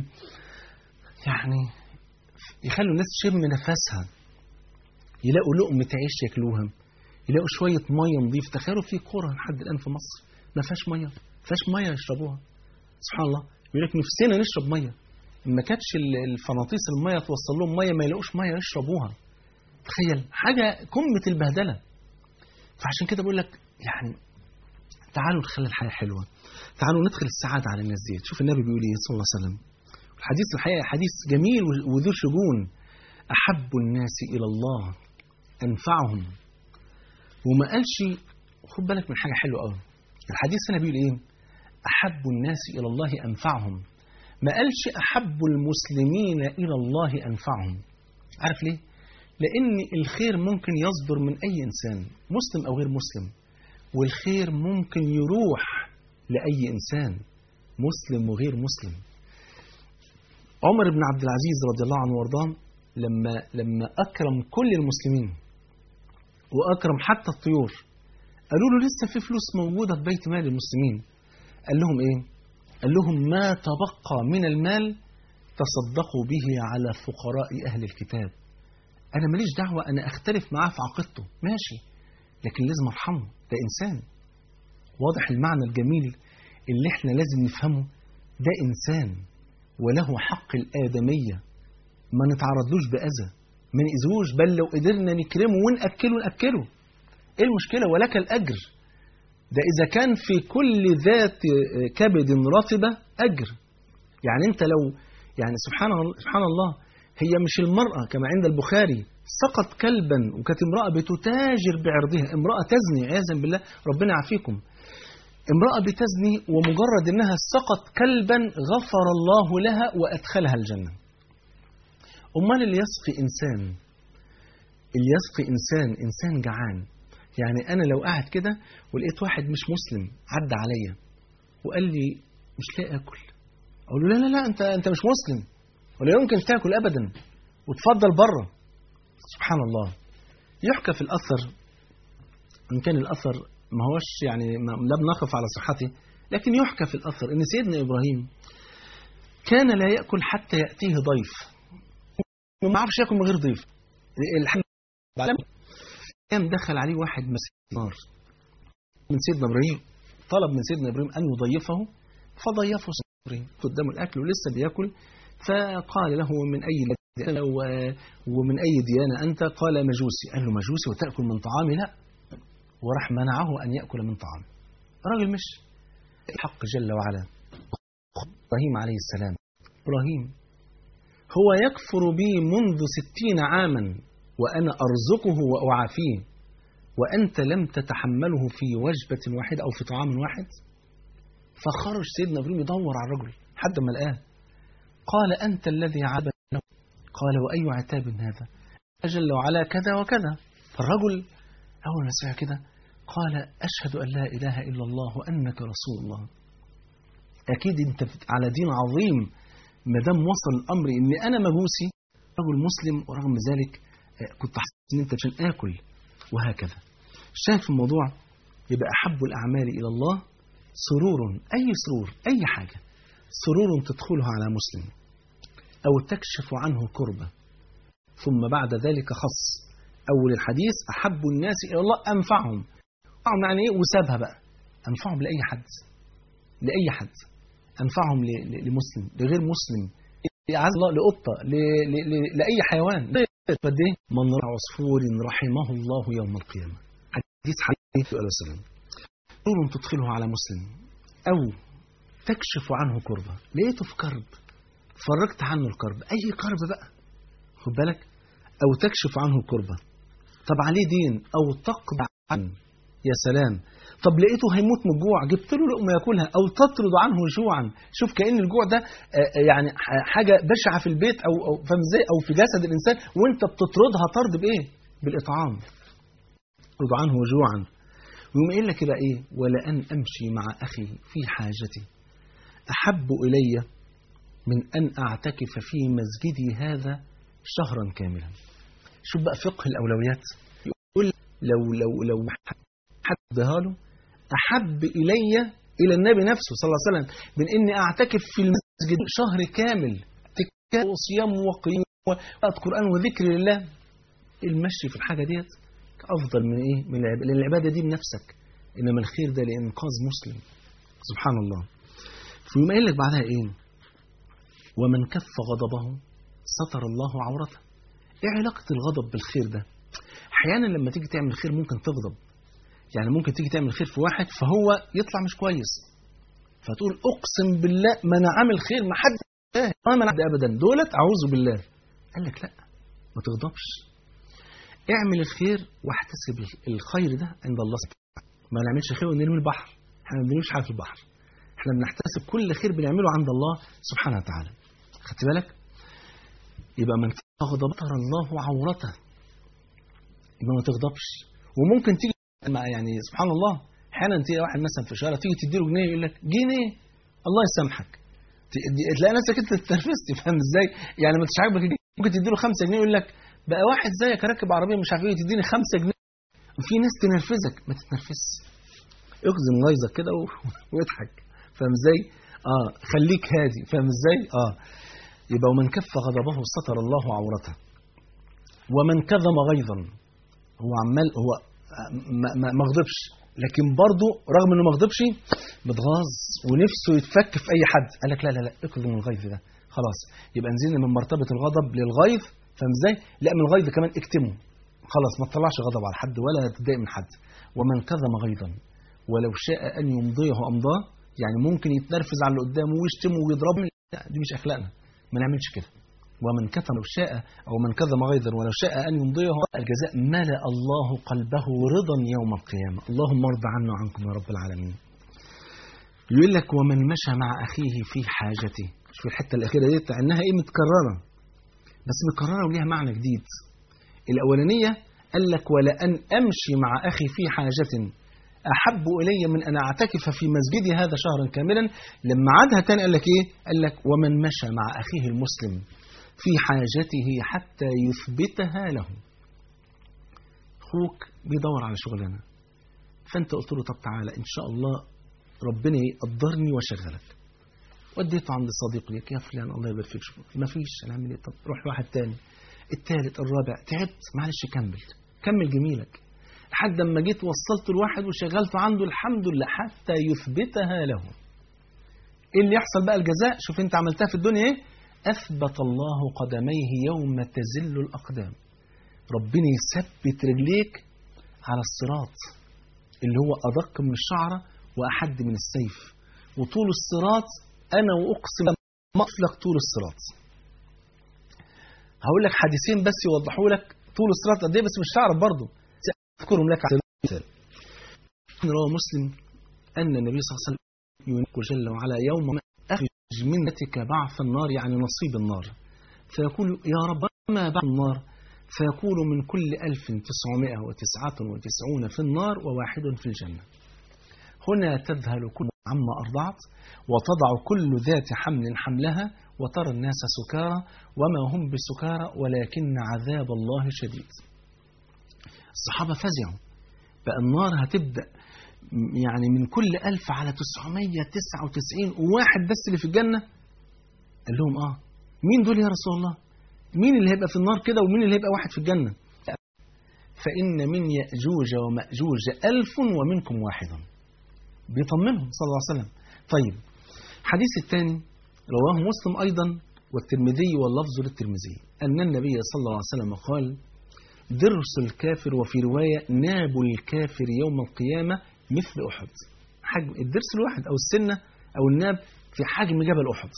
يعني يخلوا الناس تشم نفسها يلاقوا لقمة عيش ياكلوها يلاقوا شوية مية نظيف تخيلوا في قرى لحد الآن في مصر ما فيهاش مية ما فيهاش مية يشربوها سبحان الله يقول لك نفسنا نشرب مية ما كانتش الفناطيس الميه توصل لهم ميه ما يلاقوش ميه يشربوها تخيل حاجه قمه البهدله فعشان كده بقول لك يعني تعالوا نخلي الحياه حلوه تعالوا ندخل السعاده على الناس دي شوف النبي بيقول ايه صلى الله عليه وسلم الحديث الحقيقه حديث جميل وذو شجون احب الناس الى الله انفعهم وما قالش خد بالك من حاجه حلوه قوي الحديث هنا بيقول ايه احب الناس الى الله انفعهم ما قالش أحب المسلمين إلى الله أنفعهم عارف ليه؟ لأن الخير ممكن يصدر من أي إنسان مسلم أو غير مسلم والخير ممكن يروح لأي إنسان مسلم وغير مسلم عمر بن عبد العزيز رضي الله عنه وارضاه لما لما أكرم كل المسلمين وأكرم حتى الطيور قالوا له لسه في فلوس موجودة في بيت مال المسلمين قال لهم إيه؟ قال لهم ما تبقى من المال تصدقوا به على فقراء أهل الكتاب أنا ماليش دعوة أنا أختلف معاه في عقيدته ماشي لكن لازم أرحمه ده إنسان واضح المعنى الجميل اللي احنا لازم نفهمه ده إنسان وله حق الآدمية ما نتعرضلوش بأذى ما نأذوش بل لو قدرنا نكرمه ونأكله نأكله إيه المشكلة ولك الأجر ده إذا كان في كل ذات كبد رطبة أجر يعني أنت لو يعني سبحان الله, سبحان الله هي مش المرأة كما عند البخاري سقط كلبا وكانت امرأة بتتاجر بعرضها امرأة تزني عياذا بالله ربنا يعافيكم امرأة بتزني ومجرد انها سقط كلبا غفر الله لها وادخلها الجنة امال اللي يسقي انسان اللي يسقي انسان انسان جعان يعني انا لو قاعد كده ولقيت واحد مش مسلم عدى عليا وقال لي مش لاقي اكل اقول له لا لا لا انت انت مش مسلم ولا يمكن تاكل ابدا وتفضل بره سبحان الله يحكى في الاثر ان كان الاثر ما هوش يعني لا بنقف على صحته لكن يحكى في الاثر ان سيدنا ابراهيم كان لا ياكل حتى ياتيه ضيف ما عرفش ياكل من غير ضيف الحمد قام دخل عليه واحد مسيح نار من سيدنا ابراهيم طلب من سيدنا ابراهيم ان يضيفه فضيفه سيدنا ابراهيم قدامه الاكل ولسه بياكل فقال له من اي ديانه ومن اي ديانه انت قال مجوسي قال له مجوسي وتاكل من طعامي لا وراح منعه ان ياكل من طعامه الراجل مش الحق جل وعلا ابراهيم عليه السلام ابراهيم هو يكفر بي منذ ستين عاما وأنا أرزقه وأعافيه وأنت لم تتحمله في وجبة واحدة أو في طعام واحد فخرج سيدنا إبراهيم يدور على الرجل حتى ما لقاه قال أنت الذي عبد له قال وأي عتاب هذا أجل وعلا كذا وكذا فالرجل أول ما سمع كده قال أشهد أن لا إله إلا الله وأنك رسول الله أكيد أنت على دين عظيم ما دام وصل الأمر إن أنا مجوسي رجل مسلم ورغم ذلك كنت أحس إن أنت عشان آكل وهكذا الشاهد في الموضوع يبقى أحب الأعمال إلى الله سرور أي سرور أي حاجة سرور تدخلها على مسلم أو تكشف عنه كربة ثم بعد ذلك خص أول الحديث أحب الناس إلى الله أنفعهم أنفعهم يعني إيه وسابها بقى أنفعهم لأي حد لأي حد أنفعهم لمسلم لغير مسلم عز الله لقطة لأي حيوان قد إيه من رأى عصفور رحمه الله يوم القيامة حديث حديث عليه السلام نور تدخله على مسلم أو تكشف عنه كربة لقيته في كرب فرجت عنه الكرب أي كرب بقى خد بالك أو تكشف عنه كربة طب عليه دين أو تقضى عنه يا سلام طب لقيته هيموت من الجوع جبت له لقمه ياكلها او تطرد عنه جوعا شوف كان الجوع ده يعني حاجه بشعه في البيت او او فاهم ازاي او في جسد الانسان وانت بتطردها طرد بايه بالاطعام تطرد عنه جوعا ويقوم قايل لك كده ايه ولان امشي مع اخي في حاجتي احب الي من ان اعتكف في مسجدي هذا شهرا كاملا شوف بقى فقه الاولويات يقول لو لو لو حد له أحب إلي إلى النبي نفسه صلى الله عليه وسلم من إني أعتكف في المسجد شهر كامل تكاد وصيام وقيام وقراءة قرآن وذكر لله المشي في الحاجة ديت أفضل من إيه؟ من العبادة لأن العبادة دي بنفسك إنما الخير ده لإنقاذ مسلم سبحان الله فيقوم قايل لك بعدها إيه؟ ومن كف غضبه ستر الله عورته إيه علاقة الغضب بالخير ده؟ أحيانا لما تيجي تعمل خير ممكن تغضب يعني ممكن تيجي تعمل خير في واحد فهو يطلع مش كويس فتقول اقسم بالله ما انا عامل خير ما حد ما انا ابدا دولت اعوذ بالله قال لك لا ما تغضبش اعمل الخير واحتسب الخير ده عند الله سبحانه ما نعملش خير ونرمي البحر احنا ما بنرميش حاجه في البحر احنا بنحتسب كل خير بنعمله عند الله سبحانه وتعالى خدت بالك يبقى من تغضب ترى الله عورته يبقى ما تغضبش وممكن تيجي يعني سبحان الله احيانا تلاقي واحد مثلا في الشارع تيجي تديله جنيه يقول لك جنيه الله يسامحك تلاقي نفسك انت اتنرفزت فاهم ازاي؟ يعني ما انتش عاجبك ممكن تديله 5 جنيه يقول لك بقى واحد زيك راكب عربيه مش عارف ايه تديني 5 جنيه وفي ناس تنرفزك ما تتنرفزش اخزن غيظك كده واضحك فاهم ازاي؟ اه خليك هادي فاهم ازاي؟ اه يبقى ومن كف غضبه ستر الله عورته ومن كظم غيظا هو عمال هو ما, ما, ما غضبش لكن برضه رغم انه ما غضبش متغاظ ونفسه يتفك في اي حد قال لك لا لا لا اكظم الغيظ ده خلاص يبقى نزلنا من مرتبه الغضب للغيظ فاهم ازاي؟ لا من الغيظ كمان اكتمه خلاص ما تطلعش غضب على حد ولا تتضايق من حد ومن كظم غيظا ولو شاء ان يمضيه امضاه يعني ممكن يتنرفز على اللي قدامه ويشتمه ويضربه لا دي مش اخلاقنا ما نعملش كده ومن كتم لو شاء أو من كظم غيظا ولو شاء أن يمضيه الجزاء ملأ الله قلبه رضا يوم القيامة اللهم ارض عنا وعنكم يا رب العالمين يقول لك ومن مشى مع أخيه في حاجته شوف الحتة الأخيرة دي إنها إيه متكررة بس متكررة وليها معنى جديد الأولانية قال لك ولأن أمشي مع أخي في حاجة أحب إلي من أن أعتكف في مسجدي هذا شهرا كاملا لما عادها تاني قال لك إيه قال لك ومن مشى مع أخيه المسلم في حاجته حتى يثبتها له أخوك بيدور على شغلانة فأنت قلت له طب تعالى إن شاء الله ربنا يقدرني واشغلك وديته عند صديق ليك يا فلان الله يبارك فيك ما فيش انا اعمل ايه طب روح لواحد تاني التالت الرابع تعبت معلش كمل كمل جميلك لحد ما جيت وصلت الواحد وشغلته عنده الحمد لله حتى يثبتها له ايه اللي يحصل بقى الجزاء شوف انت عملتها في الدنيا ايه اثبت الله قدميه يوم تزل الاقدام ربنا يثبت رجليك على الصراط اللي هو ادق من الشعره واحد من السيف وطول الصراط انا واقسم مطلق طول الصراط هقول لك حديثين بس يوضحوا لك طول الصراط قد ايه بس مش هتعرف برضه اذكرهم لك على المثال رواه مسلم ان النبي صلى الله عليه وسلم ينقل جل وعلا يوم ما اخرج منتك بعث النار يعني نصيب النار فيقول يا رب ما بعث النار فيقول من كل 1999 في النار وواحد في الجنة هنا تذهل كل عما أرضعت وتضع كل ذات حمل حملها وترى الناس سكارى وما هم بسكارى ولكن عذاب الله شديد الصحابة فزعوا بقى النار هتبدأ يعني من كل ألف على 999 وواحد بس اللي في الجنة قال لهم آه مين دول يا رسول الله مين اللي هيبقى في النار كده ومين اللي هيبقى واحد في الجنة فإن من يأجوج ومأجوج ألف ومنكم واحد بيطمنهم صلى الله عليه وسلم طيب حديث الثاني رواه مسلم أيضا والترمذي واللفظ للترمذي أن النبي صلى الله عليه وسلم قال درس الكافر وفي رواية ناب الكافر يوم القيامة مثل أحد حجم الدرس الواحد أو السنة أو الناب في حجم جبل أحد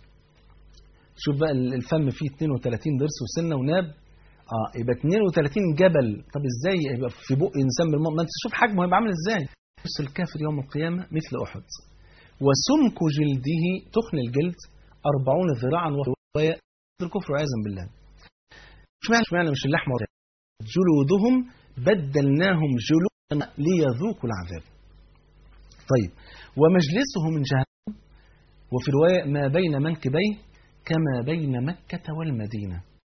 شوف بقى الفم فيه 32 ضرس وسنه وناب اه يبقى 32 جبل طب ازاي يبقى في بق انسان بالماء ما انت شوف حجمه هيبقى عامل ازاي بص الكافر يوم القيامه مثل احد وسمك جلده تخن الجلد 40 ذراعا وهو الكفر عياذا بالله اشمعنى اشمعنى مش اللحم جلودهم بدلناهم جلودا ليذوقوا العذاب طيب ومجلسه من جهنم وفي روايه ما بين منكبيه كما بين مكة والمدينة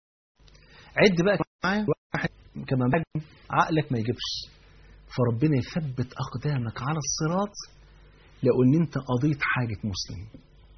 عد بقى معايا واحد كما بين عقلك ما يجيبش فربنا يثبت أقدامك على الصراط لو ان انت قضيت حاجة مسلم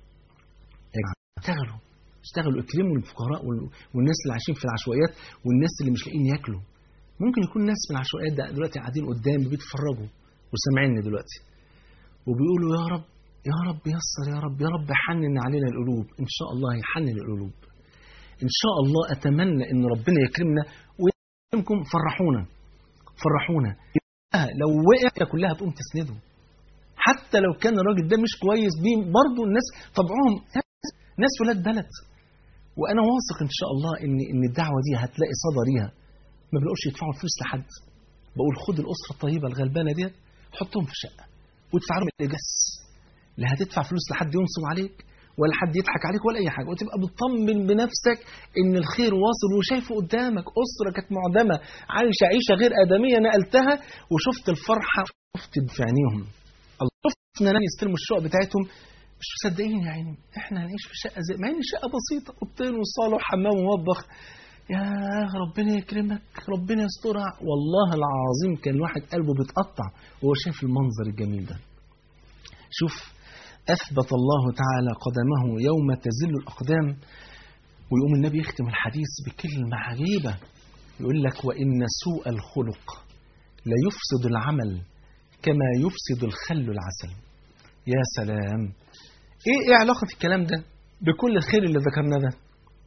اشتغلوا اشتغلوا اكرموا الفقراء والناس اللي عايشين في العشوائيات والناس اللي مش لاقيين ياكلوا ممكن يكون ناس من العشوائيات ده دلوقتي قاعدين قدامي بيتفرجوا وسامعيني دلوقتي وبيقولوا يا رب يا رب يسر يا رب يا رب حنن علينا القلوب إن شاء الله يحنن القلوب إن شاء الله أتمنى إن ربنا يكرمنا ويكرمكم فرحونا فرحونا لو وقع كلها تقوم تسنده حتى لو كان الراجل ده مش كويس بيه برضه الناس طبعهم ناس ولاد بلد وانا واثق ان شاء الله ان ان الدعوه دي هتلاقي صدى ليها ما بلاقوش يدفعوا الفلوس لحد بقول خد الاسره الطيبه الغلبانه ديت حطهم في شقه وادفع لهم الاجس لا هتدفع فلوس لحد ينصب عليك ولا حد يضحك عليك ولا اي حاجه وتبقى بتطمن بنفسك ان الخير واصل وشايفه قدامك اسره كانت معدمه عايشه عيشه غير ادميه نقلتها وشفت الفرحه شفت في عينيهم الله شفنا ناس يستلموا الشقق بتاعتهم مش مصدقين يا عيني احنا هنعيش في شقه زي ما هي شقه بسيطه اوضتين وصاله وحمام ومطبخ يا ربنا يكرمك ربنا يسترها والله العظيم كان الواحد قلبه بيتقطع وهو شايف المنظر الجميل ده شوف أثبت الله تعالى قدمه يوم تزل الأقدام ويقوم النبي يختم الحديث بكلمة عجيبة يقول لك وإن سوء الخلق لا يفسد العمل كما يفسد الخل العسل يا سلام إيه, إيه علاقة الكلام ده بكل الخير اللي ذكرناه ده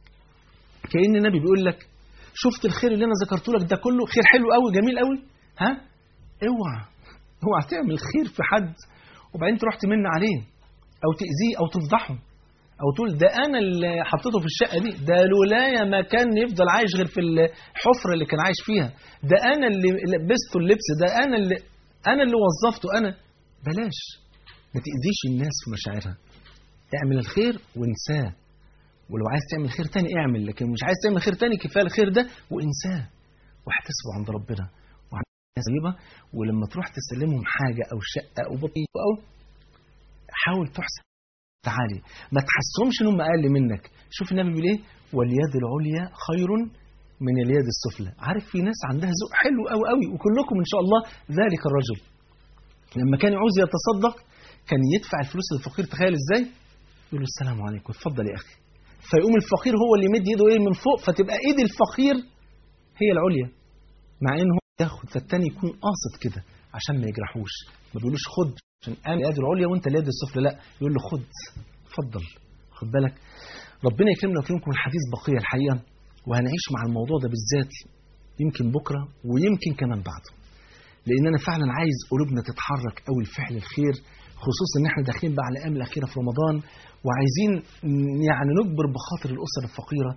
كأن النبي بيقول لك شفت الخير اللي أنا ذكرته لك ده كله خير حلو قوي جميل قوي ها اوعى اوعى تعمل خير في حد وبعدين تروح تمن عليه او تاذيه او تفضحه او تقول ده انا اللي حطيته في الشقه دي ده لولايا ما كان يفضل عايش غير في الحفره اللي كان عايش فيها ده انا اللي لبسته اللبس ده انا اللي انا اللي وظفته انا بلاش ما تاذيش الناس في مشاعرها اعمل الخير وانساه ولو عايز تعمل خير تاني اعمل لكن مش عايز تعمل خير تاني كفايه الخير ده وانساه واحتسبه عند ربنا ناس طيبه ولما تروح تسلمهم حاجه او شقه او بطيء او حاول تحسن تعالي ما تحسهمش ان هم اقل منك شوف النبي بيقول ايه واليد العليا خير من اليد السفلى عارف في ناس عندها ذوق حلو قوي قوي وكلكم ان شاء الله ذلك الرجل لما كان يعوز يتصدق كان يدفع الفلوس للفقير تخيل ازاي يقول له السلام عليكم اتفضل يا اخي فيقوم الفقير هو اللي يمد ايده ايه من فوق فتبقى ايد الفقير هي العليا مع انه ياخد فالتاني يكون قاصد كده عشان ما يجرحوش ما بيقولوش خد عشان انا اليد العليا وانت اليد السفلى لا يقول له خد اتفضل خد بالك ربنا يكرمنا ويكرمكم الحديث بقيه الحقيقه وهنعيش مع الموضوع ده بالذات يمكن بكره ويمكن كمان بعده لان انا فعلا عايز قلوبنا تتحرك قوي لفعل الخير خصوصا ان احنا داخلين بقى على الايام الاخيره في رمضان وعايزين يعني نجبر بخاطر الاسر الفقيره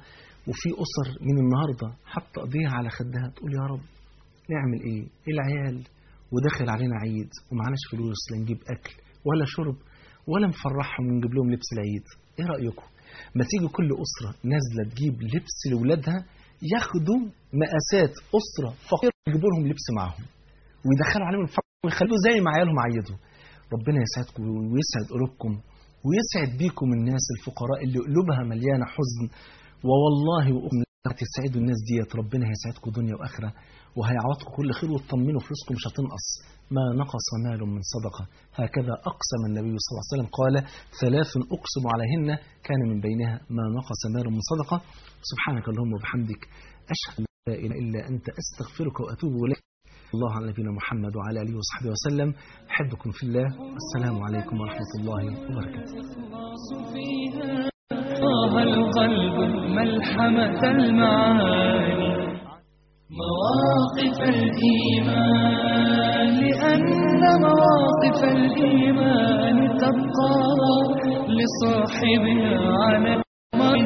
وفي أسر من النهاردة حط ايديها على خدها تقول يا رب نعمل إيه العيال وداخل علينا عيد ومعناش فلوس لا نجيب أكل ولا شرب ولا نفرحهم ونجيب لهم لبس العيد إيه رأيكم ما تيجي كل أسرة نازلة تجيب لبس لأولادها ياخدوا مقاسات أسرة فقيرة يجيبوا لهم لبس معاهم ويدخلوا عليهم الفرح ويخلوه زي ما عيالهم عيدوا ربنا يسعدكم ويسعد قلوبكم ويسعد بيكم الناس الفقراء اللي قلوبها مليانة حزن ووالله وأقسم تسعدوا الناس ديت ربنا هيسعدكم دنيا وآخرة وهيعوضكم كل خير وتطمنوا فلوسكم مش هتنقص ما نقص مال من صدقة هكذا أقسم النبي صلى الله عليه وسلم قال ثلاث أقسم عليهن كان من بينها ما نقص مال من صدقة سبحانك اللهم وبحمدك أشهد أن لا إله إلا أنت أستغفرك وأتوب إليك الله على نبينا محمد وعلى آله وصحبه وسلم أحبكم في الله السلام عليكم ورحمة الله وبركاته الإخلاص فيها طه القلب ملحمة المعاني مواقف الإيمان لأن مواقف الإيمان تبقى لصاحبها على